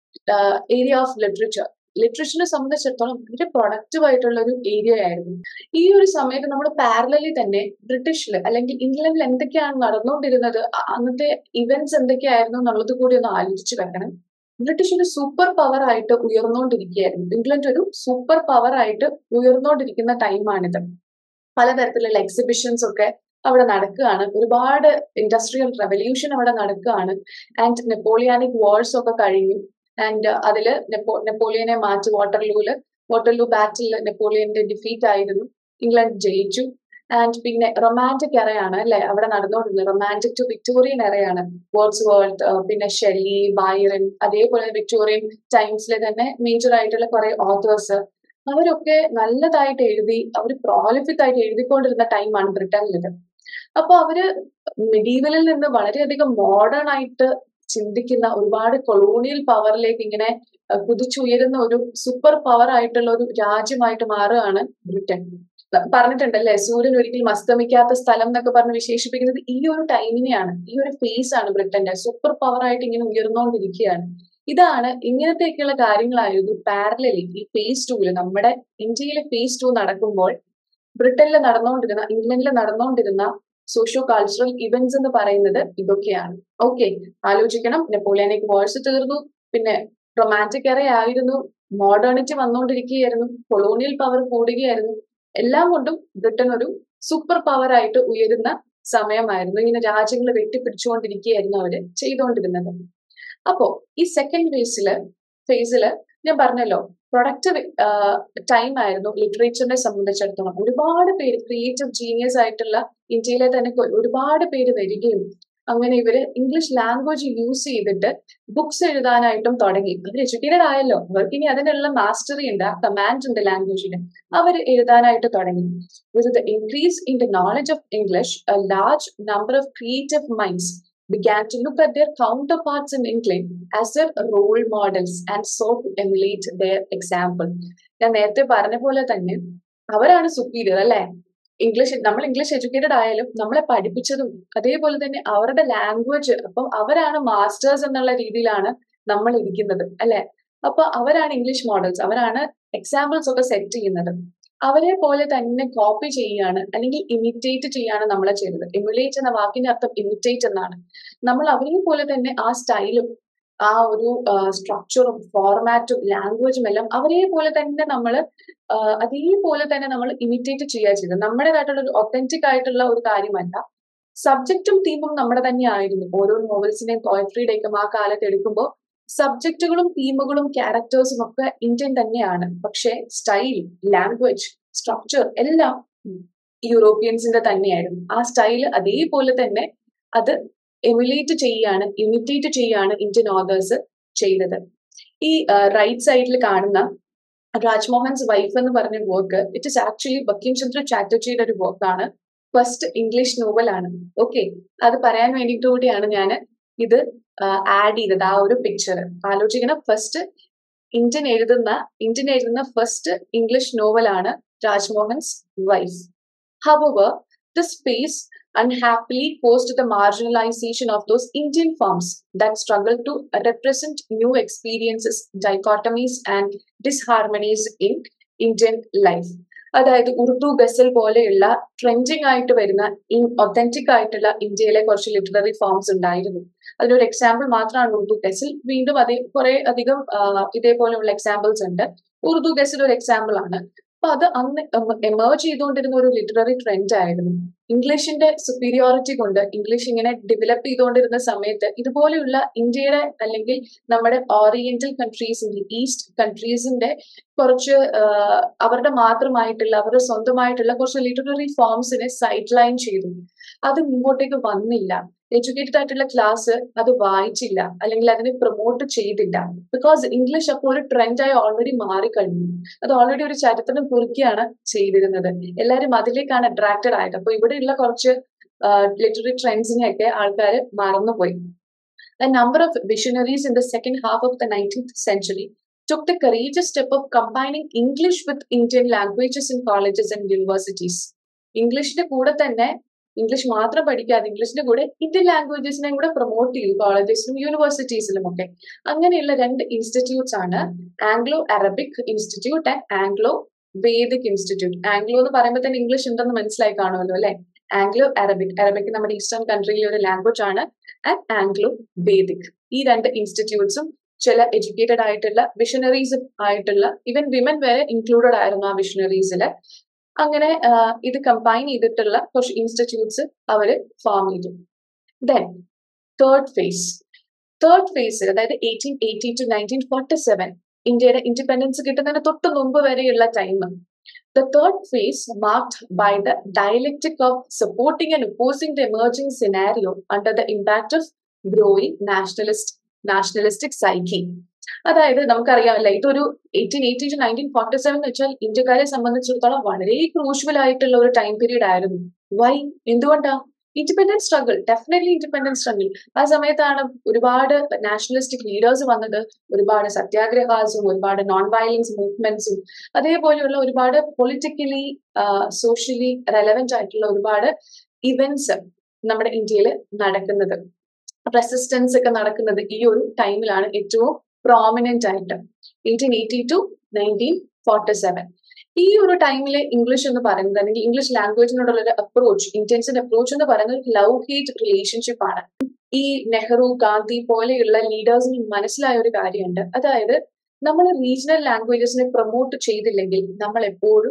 area of literature ലിറ്ററേച്ചറിനെ സംബന്ധിച്ചിടത്തോളം വളരെ പ്രൊഡക്റ്റീവ് ആയിട്ടുള്ള ഒരു ഏരിയ ആയിരുന്നു ഈ ഒരു സമയത്ത് നമ്മൾ പാരലലി തന്നെ ബ്രിട്ടീഷിൽ അല്ലെങ്കിൽ ഇംഗ്ലണ്ടിൽ എന്തൊക്കെയാണ് നടന്നുകൊണ്ടിരുന്നത് അന്നത്തെ ഇവന്റ്സ് എന്തൊക്കെയായിരുന്നു എന്നുള്ളത് കൂടി ഒന്ന് ആലോചിച്ച് വെക്കണം ബ്രിട്ടീഷ് ഒരു സൂപ്പർ പവർ ആയിട്ട് ഉയർന്നുകൊണ്ടിരിക്കുകയായിരുന്നു ഇംഗ്ലണ്ട് ഒരു സൂപ്പർ പവർ ആയിട്ട് ഉയർന്നുകൊണ്ടിരിക്കുന്ന ടൈമാണിത് പലതരത്തിലുള്ള എക്സിബിഷൻസ് ഒക്കെ അവിടെ നടക്കുകയാണ് ഒരുപാട് ഇൻഡസ്ട്രിയൽ റെവല്യൂഷൻ അവിടെ നടക്കുകയാണ് ആൻഡ് നെപ്പോളിയാനിക് വാർസ് ഒക്കെ കഴിഞ്ഞു ആൻഡ് അതിൽ നെപ്പോ നെപ്പോളിയനെ മാറ്റി വാട്ടർലൂല് വാട്ടർലൂ ബാറ്റിൽ നെപ്പോളിയന്റെ ഡിഫീറ്റ് ആയിരുന്നു ഇംഗ്ലണ്ട് ജയിച്ചു ആൻഡ് പിന്നെ റൊമാൻറ്റിക് എറയാണ് അല്ലെ അവിടെ നടന്നുകൊണ്ടിരുന്നത് romantic to Victorian era Wordsworth പിന്നെ ഷെല്ലി ബൈറൻ അതേപോലെ വിക്ടോറിയൻ ടൈംസിലെ തന്നെ മേജർ ആയിട്ടുള്ള കുറെ ഓത്തേഴ്സ് അവരൊക്കെ നല്ലതായിട്ട് എഴുതി അവർ പ്രോലിഫിക് ആയിട്ട് എഴുതിക്കൊണ്ടിരുന്ന ടൈമാണ് ബ്രിട്ടനിലിത് അപ്പൊ അവര് മിഡീവലിൽ നിന്ന് വളരെയധികം മോഡേൺ ആയിട്ട് ചിന്തിക്കുന്ന ഒരുപാട് കൊളോണിയൽ പവറിലേക്ക് ഇങ്ങനെ കുതിച്ചുയരുന്ന ഒരു സൂപ്പർ പവർ ആയിട്ടുള്ള ഒരു രാജ്യമായിട്ട് മാറുകയാണ് ബ്രിട്ടൻ പറഞ്ഞിട്ടുണ്ടല്ലേ സൂര്യൻ ഒരിക്കലും അസ്തമിക്കാത്ത സ്ഥലം എന്നൊക്കെ പറഞ്ഞ് വിശേഷിപ്പിക്കുന്നത് ഈ ഒരു ടൈമിനെയാണ് ഈ ഒരു ഫേസ് ആണ് ബ്രിട്ടന്റെ സൂപ്പർ പവർ ആയിട്ട് ഇങ്ങനെ ഉയർന്നുകൊണ്ടിരിക്കുകയാണ് ഇതാണ് ഇങ്ങനത്തെയൊക്കെയുള്ള കാര്യങ്ങളായിരുന്നു പാരലലി ഈ ഫേസ് ടൂല് നമ്മുടെ ഇന്ത്യയിലെ ഫേസ് ടു നടക്കുമ്പോൾ ബ്രിട്ടനിൽ നടന്നുകൊണ്ടിരുന്ന ഇംഗ്ലണ്ടിൽ നടന്നുകൊണ്ടിരുന്ന സോഷ്യോ കൾച്ചറൽ ഇവന്റ്സ് എന്ന് പറയുന്നത് ഇതൊക്കെയാണ് ഓക്കെ ആലോചിക്കണം നെപ്പോളിയനിക് വാഴ്സ് തീർന്നു പിന്നെ റൊമാൻറ്റിക് എറ ആയിരുന്നു മോഡേണിറ്റി വന്നുകൊണ്ടിരിക്കുകയായിരുന്നു കൊളോണിയൽ പവർ കൂടുകയായിരുന്നു എല്ലാം കൊണ്ടും ബ്രിട്ടൻ ഒരു സൂപ്പർ പവർ ആയിട്ട് ഉയരുന്ന സമയമായിരുന്നു ഇങ്ങനെ രാജ്യങ്ങൾ വെട്ടിപ്പിടിച്ചുകൊണ്ടിരിക്കുകയായിരുന്നു അവര് ചെയ്തുകൊണ്ടിരുന്നത് അപ്പോ ഈ സെക്കൻഡ് ഫേസില് ഫേസില് ഞാൻ പറഞ്ഞല്ലോ പ്രൊഡക്റ്റീവ് ടൈം ആയിരുന്നു ലിറ്ററേച്ചറിനെ സംബന്ധിച്ചിടത്തോളം ഒരുപാട് പേര് ക്രിയേറ്റീവ് ജീനിയസ് ആയിട്ടുള്ള ഇന്ത്യയിലെ തന്നെ ഒരുപാട് പേര് വരികയും അങ്ങനെ ഇവര് ഇംഗ്ലീഷ് ലാംഗ്വേജ് യൂസ് ചെയ്തിട്ട് ബുക്സ് എഴുതാനായിട്ടും തുടങ്ങി അവർ എഡ്യൂക്കേറ്റഡ് ആയല്ലോ അവർക്ക് ഇനി അതിനുള്ള മാസ്റ്ററി ഉണ്ട് ആ കമാൻഡ് ഉണ്ട് ലാംഗ്വേജിന് അവർ എഴുതാനായിട്ട് തുടങ്ങി with the increase in the knowledge of English a large number of creative minds began to look at their counterparts in England as their role models and sought to emulate their example. ഞാൻ നേരത്തെ പറഞ്ഞ പോലെ തന്നെ അവരാണ് superior അല്ലെ English നമ്മൾ English educated ആയാലും നമ്മളെ പഠിപ്പിച്ചതും അതേപോലെ തന്നെ അവരുടെ ലാംഗ്വേജ് അപ്പം അവരാണ് മാസ്റ്റേഴ്സ് എന്നുള്ള രീതിയിലാണ് നമ്മൾ ഇരിക്കുന്നത് അല്ലെ അപ്പൊ അവരാണ് ഇംഗ്ലീഷ് മോഡൽസ് അവരാണ് എക്സാമ്പിൾസ് ഒക്കെ സെറ്റ് ചെയ്യുന്നത് അവരെ പോലെ തന്നെ കോപ്പി ചെയ്യുകയാണ് അല്ലെങ്കിൽ ഇമിറ്റേറ്റ് ചെയ്യാണ് നമ്മളെ ചെയ്തത് എമുലേറ്റ് എന്ന വാക്കിന്റെ അർത്ഥം ഇമിറ്റേറ്റ് എന്നാണ് നമ്മൾ അവരെ പോലെ തന്നെ ആ സ്റ്റൈലും ആ ഒരു സ്ട്രക്ചറും ഫോർമാറ്റും ലാംഗ്വേജും എല്ലാം അവരെ പോലെ തന്നെ നമ്മൾ അതേപോലെ തന്നെ നമ്മൾ ഇമിറ്റേറ്റ് ചെയ്യുക ചെയ്തത് നമ്മുടേതായിട്ടുള്ള ഒരു ഒത്തന്റിക് ആയിട്ടുള്ള ഒരു കാര്യമല്ല സബ്ജക്റ്റും തീമും നമ്മുടെ തന്നെ ആയിരുന്നു ഓരോ നോവൽസിന്റെയും പോയട്രിയുടെയൊക്കെ ആ കാലത്ത് എടുക്കുമ്പോൾ സബ്ജക്റ്റുകളും തീമുകളും ക്യാരക്ടേഴ്സും ഒക്കെ ഇന്ത്യൻ തന്നെയാണ് പക്ഷെ സ്റ്റൈൽ ലാംഗ്വേജ് സ്ട്രക്ചർ എല്ലാം യൂറോപ്യൻസിന്റെ തന്നെയായിരുന്നു ആ സ്റ്റൈൽ അതേപോലെ തന്നെ അത് എമുലേറ്റ് ചെയ്യാണ് ഇമിറ്റേറ്റ് ചെയ്യാണ് ഇന്ത്യൻ ഓതേഴ്സ് ചെയ്തത് ഈ റൈറ്റ് സൈഡിൽ കാണുന്ന രാജ്മോഹൻസ് വൈഫ് എന്ന് പറഞ്ഞ work it is actually Bankim Chandra ചാറ്റർജിയുടെ ഒരു വർക്കാണ് ഫസ്റ്റ് ഇംഗ്ലീഷ് നോവൽ ആണ് ഓക്കെ അത് പറയാൻ വേണ്ടിയിട്ട് കൂടിയാണ് ഞാൻ ഇത് ആഡ് ചെയ്തത് ആ ഒരു പിക്ചർ ആലോചിക്കണം ഫസ്റ്റ് ഇന്ത്യൻ എഴുതുന്ന ഇന്ത്യൻ എഴുതുന്ന ഫസ്റ്റ് ഇംഗ്ലീഷ് നോവലാണ് Rajmohan's wife hour the space unhappily caused the marginalization of those Indian farms that struggle to represent new experiences, dichotomies, and disharmonies in Indian life. അതായത് ഉറുദു ഗസൽ പോലെയുള്ള trending ആയിട്ട് വരുന്ന authentic ആയിട്ടുള്ള ഇന്ത്യയിലെ കുറച്ച് ലിറ്റററി ഫോംസ് ഉണ്ടായിരുന്നു അതിനൊരു എക്സാമ്പിൾ മാത്രമാണ് ഉറുദു ഗസൽ വീണ്ടും അതേ കുറെ അധികം ഇതേപോലെയുള്ള എക്സാമ്പിൾസ് ഉണ്ട് ഉറുദു ഗസൽ ഒരു എക്സാമ്പിൾ ആണ് അപ്പൊ അത് അന്ന് എമേർജ് ചെയ്തുകൊണ്ടിരുന്ന ഒരു ലിറ്റററി ട്രെൻഡ് ആയിരുന്നു ഇംഗ്ലീഷിന്റെ സുപ്പീരിയോറിറ്റി കൊണ്ട് ഇംഗ്ലീഷ് ഇങ്ങനെ ഡെവലപ്പ് ചെയ്തുകൊണ്ടിരുന്ന സമയത്ത് ഇതുപോലെയുള്ള ഇന്ത്യയുടെ അല്ലെങ്കിൽ നമ്മുടെ ഓറിയന്റൽ കൺട്രീസിന്റെ ഈസ്റ്റ് കൺട്രീസിന്റെ കുറച്ച് അവരുടെ മാത്രമായിട്ടുള്ള അവരുടെ സ്വന്തമായിട്ടുള്ള കുറച്ച് ലിറ്റററി ഫോംസിനെ സൈഡ് ലൈൻ ചെയ്തു അത് മുമ്പോട്ടേക്ക് വന്നില്ല എഡ്യൂക്കേറ്റഡ് ആയിട്ടുള്ള ക്ലാസ് അത് വായിച്ചില്ല അല്ലെങ്കിൽ അതിനെ പ്രൊമോട്ട് ചെയ്തില്ല ബിക്കോസ് ഇംഗ്ലീഷ് അപ്പോൾ ഒരു ട്രെൻഡായി ഓൾറെഡി മാറിക്കഴിഞ്ഞു അത് ഓൾറെഡി ഒരു ചരിത്രം കുറിക്കുകയാണ് ചെയ്തിരുന്നത് എല്ലാവരും അതിലേക്കാണ് അട്രാക്റ്റഡ് ആയത് അപ്പൊ ഇവിടെയുള്ള കുറച്ച് ലിറ്റററി ട്രെൻഡ്സിനെയൊക്കെ ആൾക്കാർ മറന്നുപോയി The number of visionaries in the second half of the 19th century took the courageous step of combining English with Indian languages in colleges and universities. ഇംഗ്ലീഷിന്റെ കൂടെ തന്നെ ഇംഗ്ലീഷ് മാത്രം പഠിക്കാതെ ഇംഗ്ലീഷിന്റെ കൂടെ ഇന്ത്യൻ ലാംഗ്വേജസിനെ കൂടെ പ്രൊമോട്ട് ചെയ്തു കോളേജസിലും യൂണിവേഴ്സിറ്റീസിലും ഒക്കെ അങ്ങനെയുള്ള രണ്ട് ഇൻസ്റ്റിറ്റ്യൂട്ട്സ് ആണ് Anglo Arabic institute and Anglo Vedic institute Anglo എന്ന് പറയുമ്പോൾ തന്നെ ഇംഗ്ലീഷ് ഉണ്ടെന്ന് മനസ്സിലായി കാണുമല്ലോ അല്ലെ ആംഗ്ലോ അറബിക് അറബിക് നമ്മുടെ ഈസ്റ്റേൺ കൺട്രിയിലെ ഒരു ലാംഗ്വേജ് ആണ് ആൻഡ് ആംഗ്ലോ വേദിക് ഈ രണ്ട് ഇൻസ്റ്റിറ്റ്യൂട്ട്സും ചില എഡ്യൂക്കേറ്റഡ് ആയിട്ടുള്ള വിഷണറീസ് ആയിട്ടുള്ള ഈവൻ വിമൻ വരെ ഇൻക്ലൂഡഡ് ആയിരുന്നു ആ വിഷണറീസിൽ അങ്ങനെ ഇത് കമ്പൈൻ ചെയ്തിട്ടുള്ള കുറച്ച് ഇൻസ്റ്റിറ്റ്യൂട്ട്സ് അവർ ഫോം ചെയ്തു ദെൻ തേർഡ് ഫേസ് തേർഡ് ഫേസിൽ അതായത് eighteen eighty two nineteen forty seven ഇന്ത്യയുടെ ഇൻഡിപെൻഡൻസ് കിട്ടുന്നതിന് തൊട്ട് മുമ്പ് വരെയുള്ള time The third phase marked by the dialectic of supporting and opposing the emerging scenario under the impact of growing nationalist nationalistic psyche. അതായത് നമുക്കറിയാമല്ല ഇതൊരു eighteen eighty two nineteen forty seven എന്ന് വെച്ചാൽ ഇന്ത്യക്കാരെ സംബന്ധിച്ചിടത്തോളം വളരെ ക്രൂഷ്യൽ ആയിട്ടുള്ള ഒരു ടൈം പീരീഡ് ആയിരുന്നു വൈ എന്തുകൊണ്ടാ independence struggle definitely independence struggle ആ സമയത്താണ് ഒരുപാട് നാഷണലിസ്റ്റിക് ലീഡേഴ്സ് വന്നത് ഒരുപാട് സത്യാഗ്രഹാസും ഒരുപാട് നോൺ വയലൻസ് മൂവ്മെന്റ്സും അതേപോലെയുള്ള ഒരുപാട് പൊളിറ്റിക്കലി സോഷ്യലി റെലവെന്റ് ആയിട്ടുള്ള ഒരുപാട് ഇവന്റ്സ് നമ്മുടെ ഇന്ത്യയിൽ നടക്കുന്നത് റെസിസ്റ്റൻസ് ഒക്കെ നടക്കുന്നത് ഈ ഒരു ടൈമിലാണ് ഏറ്റവും പ്രോമിനന്റ് ആയിട്ട് eighteen eighty two nineteen forty seven ഈ ഒരു ടൈമിൽ ഇംഗ്ലീഷ് എന്ന് പറയുന്നത് അല്ലെങ്കിൽ ഇംഗ്ലീഷ് ലാംഗ്വേജിനോടുള്ള ഒരു അപ്രോച്ച് ഇന്ത്യൻസിന്റെ അപ്രോച്ച് എന്ന് പറയുന്നത് ഒരു ലവ് ഹേറ്റ് റിലേഷൻഷിപ്പ് ആണ് ഈ നെഹ്റു ഗാന്ധി പോലെയുള്ള ലീഡേഴ്സിന് മനസ്സിലായ ഒരു കാര്യമുണ്ട് അതായത് നമ്മൾ റീജിയണൽ ലാംഗ്വേജസിനെ പ്രൊമോട്ട് ചെയ്തില്ലെങ്കിൽ നമ്മൾ എപ്പോഴും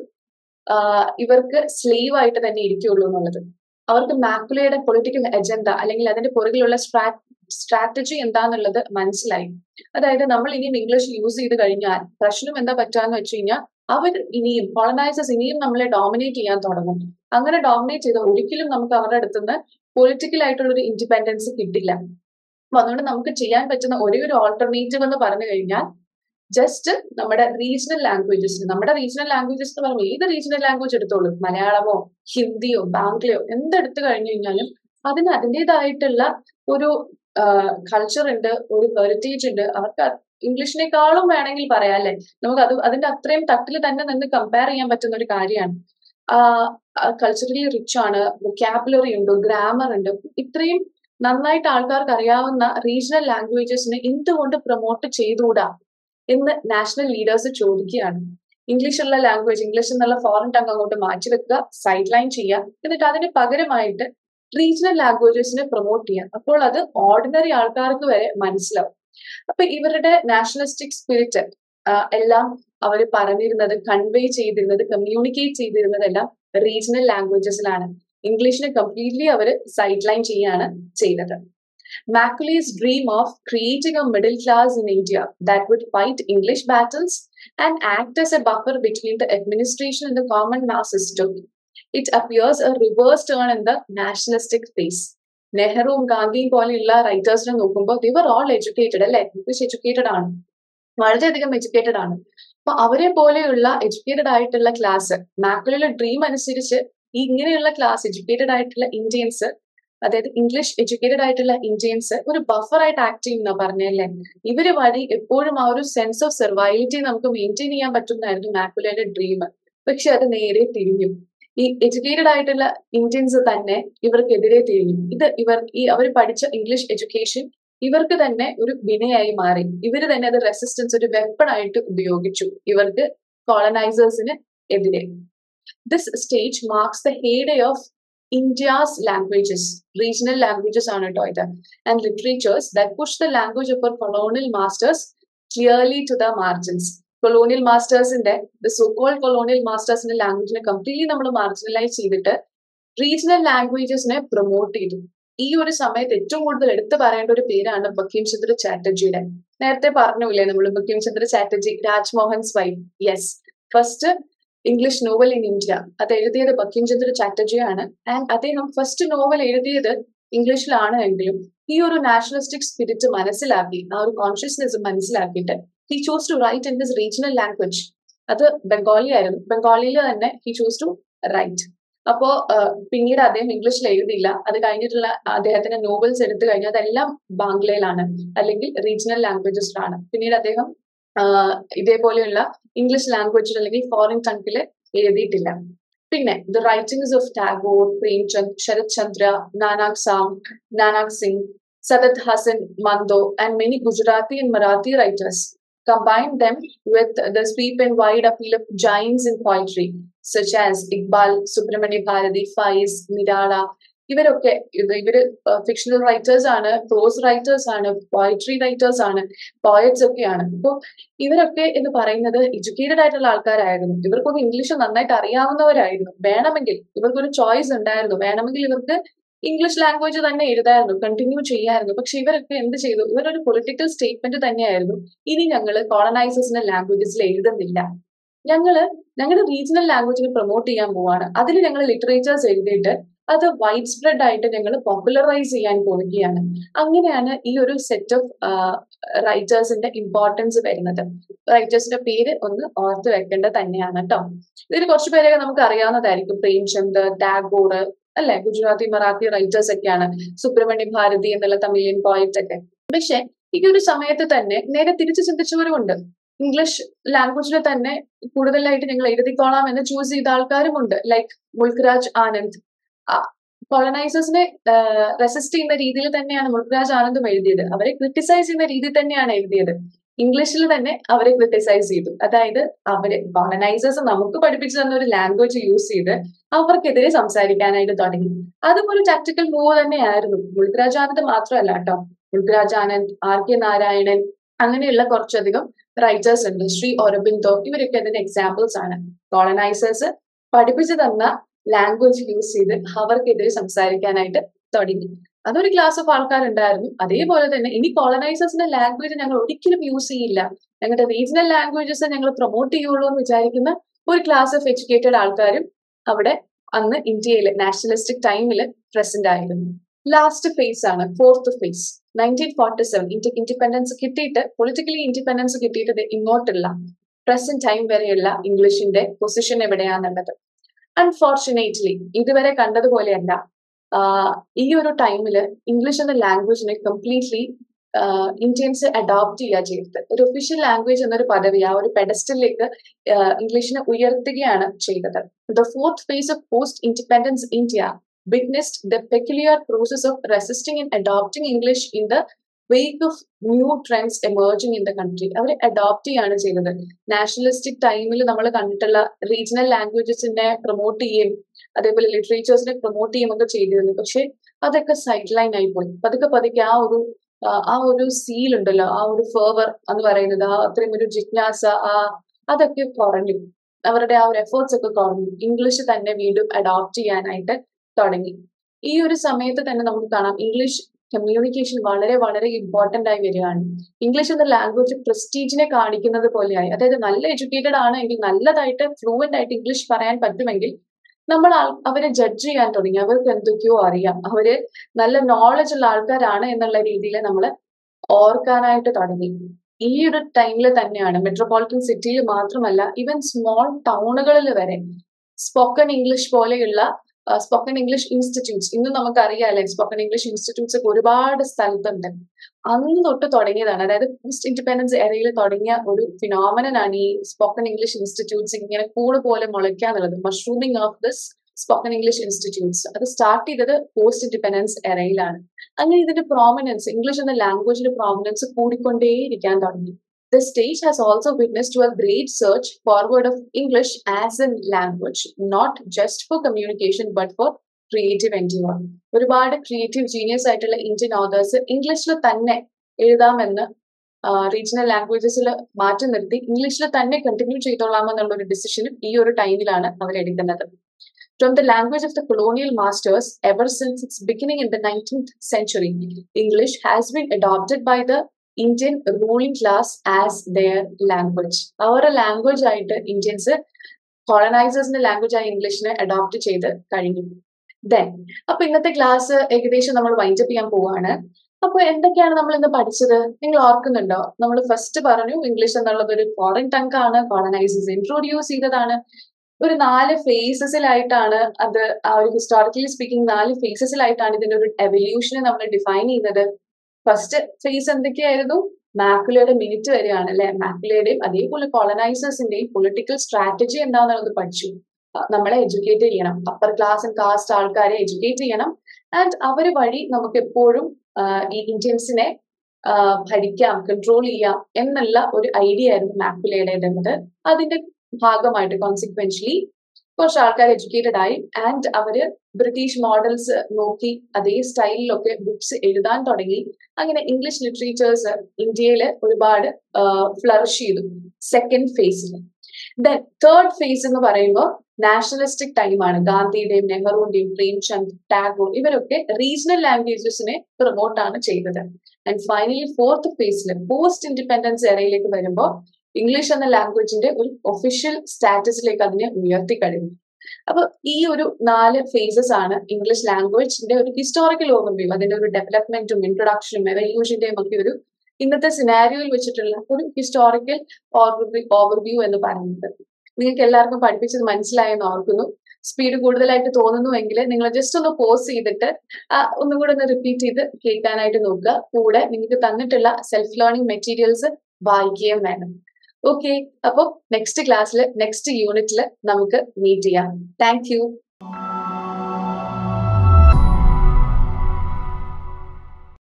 ഇവർക്ക് സ്ലേവ് ആയിട്ട് തന്നെ ഇരിക്കുള്ളൂ എന്നുള്ളത് അവർക്ക് മാക്കുലയുടെ പൊളിറ്റിക്കൽ അജണ്ട അല്ലെങ്കിൽ അതിന്റെ പുറകിലുള്ള സ്ട്രാറ്റജി എന്താന്നുള്ളത് മനസ്സിലായി അതായത് നമ്മൾ ഇനിയും ഇംഗ്ലീഷ് യൂസ് ചെയ്ത് കഴിഞ്ഞാൽ പ്രശ്നം എന്താ പറ്റാന്ന് വെച്ച് കഴിഞ്ഞാൽ അവർ ഇനിയും കോളനൈസേഴ്സ് ഇനിയും നമ്മളെ ഡോമിനേറ്റ് ചെയ്യാൻ തുടങ്ങും അങ്ങനെ ഡോമിനേറ്റ് ചെയ്ത ഒരിക്കലും നമുക്ക് അവരുടെ അടുത്തുനിന്ന് പൊളിറ്റിക്കൽ ആയിട്ടുള്ള ഒരു ഇൻഡിപെൻഡൻസ് കിട്ടില്ല അപ്പൊ അതുകൊണ്ട് നമുക്ക് ചെയ്യാൻ പറ്റുന്ന ഒരേ ഒരു ഓൾട്ടർനേറ്റീവ് എന്ന് പറഞ്ഞു കഴിഞ്ഞാൽ ജസ്റ്റ് നമ്മുടെ റീജിയണൽ ലാംഗ്വേജസ് നമ്മുടെ റീജിയണൽ ലാംഗ്വേജസ് എന്ന് പറയുമ്പോൾ ഏത് റീജിയണൽ ലാംഗ്വേജ് എടുത്തോളൂ മലയാളമോ ഹിന്ദിയോ ബാംഗ്ലയോ എന്തെടുത്തു കഴിഞ്ഞു കഴിഞ്ഞാലും അതിന് അതിൻ്റെതായിട്ടുള്ള ഒരു കൾച്ചർ ഉണ്ട് ഒരു ഹെറിറ്റേജ് ഉണ്ട് അവർക്ക് ഇംഗ്ലീഷിനേക്കാളും വേണമെങ്കിൽ പറയാം അല്ലെ നമുക്ക് അത് അതിന്റെ അത്രയും തട്ടിൽ തന്നെ നിന്ന് കമ്പയർ ചെയ്യാൻ പറ്റുന്ന ഒരു കാര്യമാണ് കൾച്ചറലി റിച്ച് ആണ് വൊക്കാബുലറി ഉണ്ട് ഗ്രാമർ ഉണ്ട് ഇത്രയും നന്നായിട്ട് ആൾക്കാർക്ക് അറിയാവുന്ന റീജിയണൽ ലാംഗ്വേജസിനെ എന്തുകൊണ്ട് പ്രൊമോട്ട് ചെയ്തുകൂടാ എന്ന് നാഷണൽ ലീഡേഴ്സ് ചോദിക്കുകയാണ് ഇംഗ്ലീഷുള്ള ലാംഗ്വേജ് ഇംഗ്ലീഷ് എന്നുള്ള ഫോറിൻ ടങ് അങ്ങോട്ട് മാറ്റി വെക്കുക സൈഡ് ലൈൻ ചെയ്യുക എന്നിട്ട് അതിന് പകരമായിട്ട് റീജിയണൽ ലാംഗ്വേജസിനെ പ്രൊമോട്ട് ചെയ്യുക അപ്പോൾ അത് ഓർഡിനറി ആൾക്കാർക്ക് വരെ മനസ്സിലാവും അപ്പൊ ഇവരുടെ നാഷണലിസ്റ്റിക് സ്പിരിറ്റ് എല്ലാം അവർ പറഞ്ഞിരുന്നത് കൺവേ ചെയ്തിരുന്നത് കമ്മ്യൂണിക്കേറ്റ് ചെയ്തിരുന്നതെല്ലാം റീജിയണൽ ലാംഗ്വേജസിലാണ് ഇംഗ്ലീഷിനെ കംപ്ലീറ്റ്ലി അവർ സൈഡ് ലൈൻ ചെയ്യാണ് ചെയ്തത് Macaulay's dream of creating a middle class in India that would fight English battles and act as a buffer between the administration and the common masses took. It appears a reverse turn in the nationalistic phase. നെഹ്റുവും ഗാന്ധിയും പോലെയുള്ള റൈറ്റേഴ്സിനെ നോക്കുമ്പോൾ they were all educated അല്ലെ English educated ആണ് വളരെയധികം educated ആണ് അപ്പൊ അവരെ പോലെയുള്ള എഡ്യൂക്കേറ്റഡ് ആയിട്ടുള്ള ക്ലാസ് മാക്കുലയുടെ ഡ്രീം അനുസരിച്ച് ഈ ഇങ്ങനെയുള്ള ക്ലാസ് എഡ്യൂക്കേറ്റഡ് ആയിട്ടുള്ള ഇന്ത്യൻസ് അതായത് ഇംഗ്ലീഷ് എഡ്യൂക്കേറ്റഡ് ആയിട്ടുള്ള ഇന്ത്യൻസ് ഒരു ബഫർ ആയിട്ട് ആക്ട് ചെയ്യുന്ന പറഞ്ഞല്ലേ ഇവര് വഴി എപ്പോഴും ആ ഒരു സെൻസ് ഓഫ് സർവൈവിലിറ്റി നമുക്ക് മെയിൻറ്റെയിൻ ചെയ്യാൻ പറ്റുന്നതായിരുന്നു മാക്കുലയുടെ ഡ്രീം പക്ഷെ അത് നേരെ തിരിഞ്ഞു ഈ എഡ്യൂക്കേറ്റഡ് ആയിട്ടുള്ള ഇന്ത്യൻസ് തന്നെ ഇവർക്കെതിരെ തിരിഞ്ഞു ഇത് ഇവർ ഈ അവർ പഠിച്ച ഇംഗ്ലീഷ് എഡ്യൂക്കേഷൻ ഇവർക്ക് തന്നെ ഒരു വിനയായി മാറി ഇവര് തന്നെ അത് റെസിസ്റ്റൻസ് ഒരു വെപ്പൺ ആയിട്ട് ഉപയോഗിച്ചു ഇവർക്ക് കോളനൈസേഴ്സിന് എതിരെ this stage marks the heyday of India's languages regional languages ആണ് കേട്ടോ ഇത് and literatures that push the language of colonial masters clearly to the margins colonial മാസ്റ്റേഴ്സിന്റെ സോക്കോൾ കൊളോണിയൽ മാസ്റ്റേഴ്സിന്റെ ലാംഗ്വേജിനെ കംപ്ലീറ്റ്ലി നമ്മൾ മാർജിനലൈസ് ചെയ്തിട്ട് റീജിയണൽ ലാംഗ്വേജസിനെ പ്രൊമോട്ട് ചെയ്തു ഈ ഒരു സമയത്ത് ഏറ്റവും കൂടുതൽ എടുത്തു പറയേണ്ട ഒരു പേരാണ് ബക്കീം ചന്ദ്ര ചാറ്റർജിയുടെ നേരത്തെ പറഞ്ഞില്ലേ നമ്മൾ Bankim Chandra Chatterjee Rajmohan's wife yes first English novel in India അത് എഴുതിയത് ബക്കീം ചന്ദ്ര ചാറ്റർജിയാണ് ആൻഡ് അദ്ദേഹം ഫസ്റ്റ് നോവൽ എഴുതിയത് ഇംഗ്ലീഷിലാണ് എങ്കിലും ഈ ഒരു നാഷണലിസ്റ്റിക് സ്പിരിറ്റ് മനസ്സിലാക്കി ആ ഒരു കോൺഷ്യസ്നെസ് മനസ്സിലാക്കിയിട്ട് he chose to write in his regional language അത് ബംഗാളി ആയിരുന്നു ബംഗാളിയിൽ തന്നെ ഹി ചൂസ് ടു റൈറ്റ് അപ്പോ പിന്നീട് അദ്ദേഹം ഇംഗ്ലീഷിൽ എഴുതിയില്ല അത് കഴിഞ്ഞിട്ടുള്ള അദ്ദേഹത്തിന്റെ നോവൽസ് എടുത്തു കഴിഞ്ഞാൽ അതെല്ലാം ബാംഗ്ലയിലാണ് അല്ലെങ്കിൽ റീജിയണൽ ലാംഗ്വേജസിലാണ് പിന്നീട് അദ്ദേഹം ഇതേപോലെയുള്ള ഇംഗ്ലീഷ് ലാംഗ്വേജിൽ അല്ലെങ്കിൽ ഫോറിൻ ടങ്ങിൽ എഴുതിയിട്ടില്ല പിന്നെ the writings of Tagore Premchand Sarat Chandra Nanak സാം Nanak Singh Saadat Hasan Manto and many Gujarati and Marathi writers combine them with the sweep and wide appeal of giants in poetry, such as Iqbal, Subramani Bharati, Faiz, Nirala. ഇവരൊക്കെ ഇവര് ഫിക്ഷണൽ റൈറ്റേഴ്സ് ആണ് പ്രോസ് റൈറ്റേഴ്സ് ആണ് poetry writers ആണ് poets ഒക്കെയാണ് അപ്പോൾ ഇവരൊക്കെ എന്ന് പറയുന്നത് എഡ്യൂക്കേറ്റഡ് ആയിട്ടുള്ള ആൾക്കാരായിരുന്നു ഇവർക്കൊക്കെ ഇംഗ്ലീഷ് നന്നായിട്ട് അറിയാവുന്നവരായിരുന്നു വേണമെങ്കിൽ ഇവർക്കൊരു ചോയ്സ് ഉണ്ടായിരുന്നു വേണമെങ്കിൽ ഇവർക്ക് ഇംഗ്ലീഷ് ലാംഗ്വേജ് തന്നെ എഴുതായിരുന്നു കണ്ടിന്യൂ ചെയ്യായിരുന്നു പക്ഷെ ഇവരൊക്കെ എന്ത് ചെയ്തു ഇവരൊരു പൊളിറ്റിക്കൽ സ്റ്റേറ്റ്മെന്റ് തന്നെയായിരുന്നു ഇനി ഞങ്ങൾ കോളനൈസേഴ്സിന്റെ ലാംഗ്വേജസിൽ എഴുതുന്നില്ല ഞങ്ങള് ഞങ്ങളുടെ റീജിയണൽ ലാംഗ്വേജിനെ പ്രൊമോട്ട് ചെയ്യാൻ പോവാണ് അതിൽ ഞങ്ങൾ ലിറ്ററേച്ചേഴ്സ് എഴുതിയിട്ട് അത് വൈഡ് സ്പ്രെഡ് ആയിട്ട് ഞങ്ങൾ പോപ്പുലറൈസ് ചെയ്യാൻ പോവുകയാണ് അങ്ങനെയാണ് ഈ ഒരു സെറ്റ് ഓഫ് റൈറ്റേഴ്സിന്റെ ഇമ്പോർട്ടൻസ് വരുന്നത് റൈറ്റേഴ്സിന്റെ പേര് ഒന്ന് ഓർത്ത് വെക്കേണ്ടത് തന്നെയാണ് കേട്ടോ ഇതിൽ കുറച്ച് പേരൊക്കെ നമുക്ക് അറിയാവുന്നതായിരിക്കും പ്രേംചന്ദ് ടാഗോർ അല്ലെ ഗുജറാത്തി മറാത്തി റൈറ്റേഴ്സ് ഒക്കെയാണ് സുബ്രഹ്മണ്യ ഭാരതി എന്നുള്ള തമിഴിയൻ പോയിറ്റ് ഒക്കെ പക്ഷെ ഈ ഒരു സമയത്ത് തന്നെ നേരെ തിരിച്ചു ചിന്തിച്ചവരുമുണ്ട് ഇംഗ്ലീഷ് ലാംഗ്വേജിൽ തന്നെ കൂടുതലായിട്ട് ഞങ്ങൾ എഴുതിക്കോളാം എന്ന് ചൂസ് ചെയ്ത ആൾക്കാരുമുണ്ട് ലൈക്ക് മുൾക്രാജ് ആനന്ദ് കോളനൈസേഴ്സിനെ റെസിസ്റ്റ് ചെയ്യുന്ന രീതിയിൽ തന്നെയാണ് മുൾക്രാജ് ആനന്ദും എഴുതിയത് അവരെ ക്രിട്ടിസൈസ് ചെയ്യുന്ന രീതിയിൽ തന്നെയാണ് എഴുതിയത് ഇംഗ്ലീഷിൽ തന്നെ അവരെ ക്രിട്ടിസൈസ് ചെയ്തു അതായത് അവര് കോളനൈസേഴ്സ് നമുക്ക് പഠിപ്പിച്ചു തന്ന ഒരു ലാംഗ്വേജ് യൂസ് ചെയ്ത് അവർക്കെതിരെ സംസാരിക്കാനായിട്ട് തുടങ്ങി അതും ഒരു ടാക്ടിക്കൽ മൂവ് തന്നെയായിരുന്നു മുൾക്രാജ് ആനന്ദ് മാത്രമല്ല കേട്ടോ മുൾക്രാജ് ആനന്ദ് ആർ കെ നാരായണൻ അങ്ങനെയുള്ള കുറച്ചധികം റൈറ്റേഴ്സ് ഉണ്ട് ശ്രീ ഒരബിന്ദോ ഇവരൊക്കെ അതിന്റെ എക്സാമ്പിൾസ് ആണ് കോളനൈസേഴ്സ് പഠിപ്പിച്ചു തന്ന ലാംഗ്വേജ് യൂസ് ചെയ്ത് അവർക്കെതിരെ സംസാരിക്കാനായിട്ട് തുടങ്ങി അതൊരു ക്ലാസ് ഓഫ് ആൾക്കാരുണ്ടായിരുന്നു അതേപോലെ തന്നെ ഇനി കോളനൈസേഴ്സിന്റെ ലാംഗ്വേജ് ഞങ്ങൾ ഒരിക്കലും യൂസ് ചെയ്യില്ല ഞങ്ങളുടെ റീജിയണൽ ലാംഗ്വേജസ് ഞങ്ങൾ പ്രൊമോട്ട് ചെയ്യുള്ളൂ എന്ന് വിചാരിക്കുന്ന ഒരു ക്ലാസ് ഓഫ് എഡ്യൂക്കേറ്റഡ് ആൾക്കാരും അവിടെ അന്ന് ഇന്ത്യയിൽ നാഷണലിസ്റ്റിക് ടൈമിൽ പ്രസന്റ് ആയിരുന്നു ലാസ്റ്റ് ഫേസ് ആണ് fourth phase nineteen forty seven ഇന്ത്യക്ക് ഇൻഡിപെൻഡൻസ് കിട്ടിയിട്ട് പൊളിറ്റിക്കലി ഇൻഡിപെൻഡൻസ് കിട്ടിയിട്ട് ഇങ്ങോട്ടുള്ള പ്രസന്റ് ടൈം വരെയുള്ള ഇംഗ്ലീഷിന്റെ പൊസിഷൻ എവിടെയാണെന്നുള്ളത് അൺഫോർച്ചുനേറ്റ്ലി ഇതുവരെ കണ്ടതുപോലെയല്ല ഈ ഒരു ടൈമിൽ ഇംഗ്ലീഷ് എന്ന ലാംഗ്വേജിനെ കംപ്ലീറ്റ്ലി ഇന്ത്യൻസ് അഡോപ്റ്റ് ചെയ്യുക ചെയ്തത് ഒരു ഒഫീഷ്യൽ ലാംഗ്വേജ് എന്നൊരു പദവി ആ ഒരു പെഡസ്റ്റലിലേക്ക് ഇംഗ്ലീഷിനെ ഉയർത്തുകയാണ് ചെയ്തത് the fourth phase of post independence India witnessed the peculiar process of resisting and adopting English in the wake of new trends emerging in the country അവർ അഡോപ്റ്റ് ചെയ്യാണ് ചെയ്തത് നാഷണലിസ്റ്റിക് ടൈമിൽ നമ്മൾ കണ്ടിട്ടുള്ള റീജിയണൽ ലാംഗ്വേജസിനെ പ്രൊമോട്ട് ചെയ്യും അതേപോലെ ലിറ്ററേച്ചേഴ്സിനെ പ്രൊമോട്ട് ചെയ്യും ഒക്കെ ചെയ്തിരുന്നു പക്ഷെ അതൊക്കെ സൈഡ് ലൈൻ ആയി പോയി പതുക്കെ പതുക്കെ ആ ഒരു ആ ഒരു സീൽ ഉണ്ടല്ലോ ആ ഒരു ഫേവർ എന്ന് പറയുന്നത് ആ അത്രയും ഒരു ജിജ്ഞാസ ആ അതൊക്കെ കുറഞ്ഞു അവരുടെ ആ ഒരു എഫേർട്സ് ഒക്കെ കുറഞ്ഞു ഇംഗ്ലീഷ് തന്നെ വീണ്ടും അഡോപ്റ്റ് ചെയ്യാനായിട്ട് തുടങ്ങി ഈ ഒരു സമയത്ത് തന്നെ നമുക്ക് കാണാം ഇംഗ്ലീഷ് കമ്മ്യൂണിക്കേഷൻ വളരെ വളരെ ഇമ്പോർട്ടന്റ് ആയി വരികയാണ് ഇംഗ്ലീഷ് എന്ന ലാംഗ്വേജ് പ്രസ്റ്റീജിനെ കാണിക്കുന്നത് പോലെയായി അതായത് നല്ല എഡ്യൂക്കേറ്റഡ് ആണ് എങ്കിൽ നല്ലതായിട്ട് ഫ്ലൂവന്റ് ആയിട്ട് ഇംഗ്ലീഷ് പറയാൻ പറ്റുമെങ്കിൽ നമ്മൾ അവരെ ജഡ്ജ് ചെയ്യാൻ തുടങ്ങി അവർക്ക് എന്തൊക്കെയോ അറിയാം അവര് നല്ല നോളജ് ഉള്ള ആൾക്കാരാണ് എന്നുള്ള രീതിയിൽ നമ്മൾ ഓർക്കാനായിട്ട് തുടങ്ങി ഈ ഒരു ടൈമിൽ തന്നെയാണ് മെട്രോപൊളിറ്റൻ സിറ്റിയിൽ മാത്രമല്ല ഈവൻ സ്മോൾ ടൗണുകളിൽ വരെ സ്പോക്കൺ ഇംഗ്ലീഷ് പോലെയുള്ള സ്പോക്കൺ ഇംഗ്ലീഷ് ഇൻസ്റ്റിറ്റ്യൂട്ട്സ് ഇന്ന് നമുക്കറിയാലേ സ്പോക്കൺ ഇംഗ്ലീഷ് ഇൻസ്റ്റിറ്റ്യൂട്ട്സ് ഒക്കെ ഒരുപാട് സ്ഥലത്തുണ്ട് അന്ന് തൊട്ട് തുടങ്ങിയതാണ് അതായത് പോസ്റ്റ് ഇൻഡിപെൻഡൻസ് എറയിൽ തുടങ്ങിയ ഒരു ഫിനോമിനാണ് ഈ സ്പോക്കൺ ഇംഗ്ലീഷ് ഇൻസ്റ്റിറ്റ്യൂട്ട്സ് ഇങ്ങനെ കൂട് പോലെ മുളയ്ക്കാന്നുള്ളത് mushrooming of this spoken English institutes അത് സ്റ്റാർട്ട് ചെയ്തത് പോസ്റ്റ് ഇൻഡിപെൻഡൻസ് എറയിലാണ് അങ്ങനെ ഇതിന്റെ പ്രോമിനൻസ് ഇംഗ്ലീഷ് എന്ന ലാംഗ്വേജിന്റെ പ്രോമിനൻസ് കൂടിക്കൊണ്ടേയിരിക്കാൻ തുടങ്ങി The stage has also witnessed to a great search forward of English as a language, not just for communication but for creative endeavour ഒരുപാട് creative genius ആയിട്ടുള്ള Indian authors ഇംഗ്ലീഷിൽ തന്നെ എഴുതാമെന്ന് റീജിയണൽ ലാംഗ്വേജസിൽ മാറ്റി നിർത്തി ഇംഗ്ലീഷിൽ തന്നെ കണ്ടിന്യൂ ചെയ്തോളാമെന്നുള്ള ഒരു ഡിസിഷനും ഈ ഒരു ടൈമിലാണ് അവർ എടുക്കുന്നത് From the language of the colonial masters, ever since its beginning in the 19th century, English has been adopted by the Indian ruling class as their language അവരുടെ ലാംഗ്വേജ് ആയിട്ട് ഇന്ത്യൻസ് കോളനൈസേഴ്സിന്റെ ലാംഗ്വേജ് ആയ ഇംഗ്ലീഷിനെ അഡോപ്റ്റ് ചെയ്ത് കഴിഞ്ഞു then അപ്പൊ ഇന്നത്തെ class ഏകദേശം നമ്മൾ വൈൻഡപ്പ് ചെയ്യാൻ പോവാണ് അപ്പൊ എന്തൊക്കെയാണ് നമ്മൾ ഇന്ന് പഠിച്ചത് നിങ്ങൾ ഓർക്കുന്നുണ്ടോ നമ്മൾ ഫസ്റ്റ് പറഞ്ഞു ഇംഗ്ലീഷ് എന്നുള്ളത് ഒരു ഫോറിൻ ടങ്ക് ആണ് കോളനൈസേഴ്സ് ഇൻട്രോഡ്യൂസ് ചെയ്തതാണ് ഒരു നാല് ഫേസസിലായിട്ടാണ് അത് ആ ഒരു ഹിസ്റ്റോറിക്കലി സ്പീക്കിംഗ് നാല് ഫേസസിലായിട്ടാണ് ഇതിന്റെ ഒരു എവല്യൂഷനെ നമ്മൾ ഡിഫൈൻ ചെയ്യുന്നത് ഫസ്റ്റ് ഫേസ് എന്തൊക്കെയായിരുന്നു മാക്കുലയുടെ മിനിറ്റ് വരെയാണ് അല്ലെ മാക്കുലയുടെയും അതേപോലെ കോളനൈസേഴ്സിന്റെയും പൊളിറ്റിക്കൽ സ്ട്രാറ്റജി എന്താണെന്നുള്ളത് പഠിച്ചു നമ്മളെ എഡ്യൂക്കേറ്റ് ചെയ്യണം അപ്പർ ക്ലാസ് ആൻഡ് കാസ്റ്റ് ആൾക്കാരെ എഡ്യൂക്കേറ്റ് ചെയ്യണം ആൻഡ് അവർ വഴി നമുക്ക് എപ്പോഴും ഈ ഇന്ത്യൻസിനെ ഭരിക്കാം കൺട്രോൾ ചെയ്യാം എന്നുള്ള ഒരു ഐഡിയ ആയിരുന്നു മാക്കുലയുടേത് അതിന്റെ ഭാഗമായിട്ട് കോൺസിക്വൻഷ്യലി കുറച്ച് ആൾക്കാർ എഡ്യൂക്കേറ്റഡ് ആയി ആൻഡ് അവര് ബ്രിട്ടീഷ് മോഡൽസ് നോക്കി അതേ സ്റ്റൈലിലൊക്കെ ബുക്സ് എഴുതാൻ തുടങ്ങി അങ്ങനെ ഇംഗ്ലീഷ് ലിറ്ററേച്ചേഴ്സ് ഇന്ത്യയിൽ ഒരുപാട് ഫ്ലറിഷ് ചെയ്തു സെക്കൻഡ് ഫേസിൽ ദെൻ തേർഡ് ഫേസ് എന്ന് പറയുമ്പോൾ നാഷണലിസ്റ്റിക് ടൈമാണ് ഗാന്ധിയുടെയും നെഹ്റുവിന്റെയും പ്രേംചന്ദ് ടാഗോർ ഇവരൊക്കെ റീജിയണൽ ലാംഗ്വേജസിനെ പ്രൊമോട്ട് ആണ് ചെയ്തത് ആൻഡ് ഫൈനലി ഫോർത്ത് ഫേസിൽ പോസ്റ്റ് ഇൻഡിപെൻഡൻസ് എറയിലേക്ക് വരുമ്പോൾ ഇംഗ്ലീഷ് എന്ന ലാംഗ്വേജിന്റെ ഒരു ഒഫീഷ്യൽ സ്റ്റാറ്റസിലേക്ക് അതിനെ ഉയർത്തി കഴിഞ്ഞു അപ്പൊ ഈ ഒരു നാല് ഫേസസ് ആണ് ഇംഗ്ലീഷ് ലാംഗ്വേജിന്റെ ഒരു ഹിസ്റ്റോറിക്കൽ ഓവർവ്യൂ അതിന്റെ ഒരു ഡെവലപ്മെന്റും ഇൻട്രൊഡക്ഷനും എവല്യൂഷന്റെയും ഒക്കെ ഒരു ഇന്നത്തെ സിനാരിയോയിൽ വെച്ചിട്ടുള്ള ഒരു ഹിസ്റ്റോറിക്കൽ ഓവർവ്യൂ ഓവർവ്യൂ എന്ന് പറയുന്നത് നിങ്ങൾക്ക് എല്ലാവർക്കും പഠിപ്പിച്ചത് മനസ്സിലായെന്ന് ഓർക്കുന്നു സ്പീഡ് കൂടുതലായിട്ട് തോന്നുന്നുവെങ്കിൽ നിങ്ങൾ ജസ്റ്റ് ഒന്ന് പോസ് ചെയ്തിട്ട് ഒന്നും കൂടെ ഒന്ന് റിപ്പീറ്റ് ചെയ്ത് കേൾക്കാനായിട്ട് നോക്കുക കൂടെ നിങ്ങൾക്ക് തന്നിട്ടുള്ള സെൽഫ് ലേണിംഗ് മെറ്റീരിയൽസ് വായിക്കുകയും വേണം ഓക്കെ അപ്പോൾ നെക്സ്റ്റ് ക്ലാസ്സിൽ നെക്സ്റ്റ് യൂണിറ്റിൽ നമുക്ക് മീറ്റ് ചെയ്യാം താങ്ക്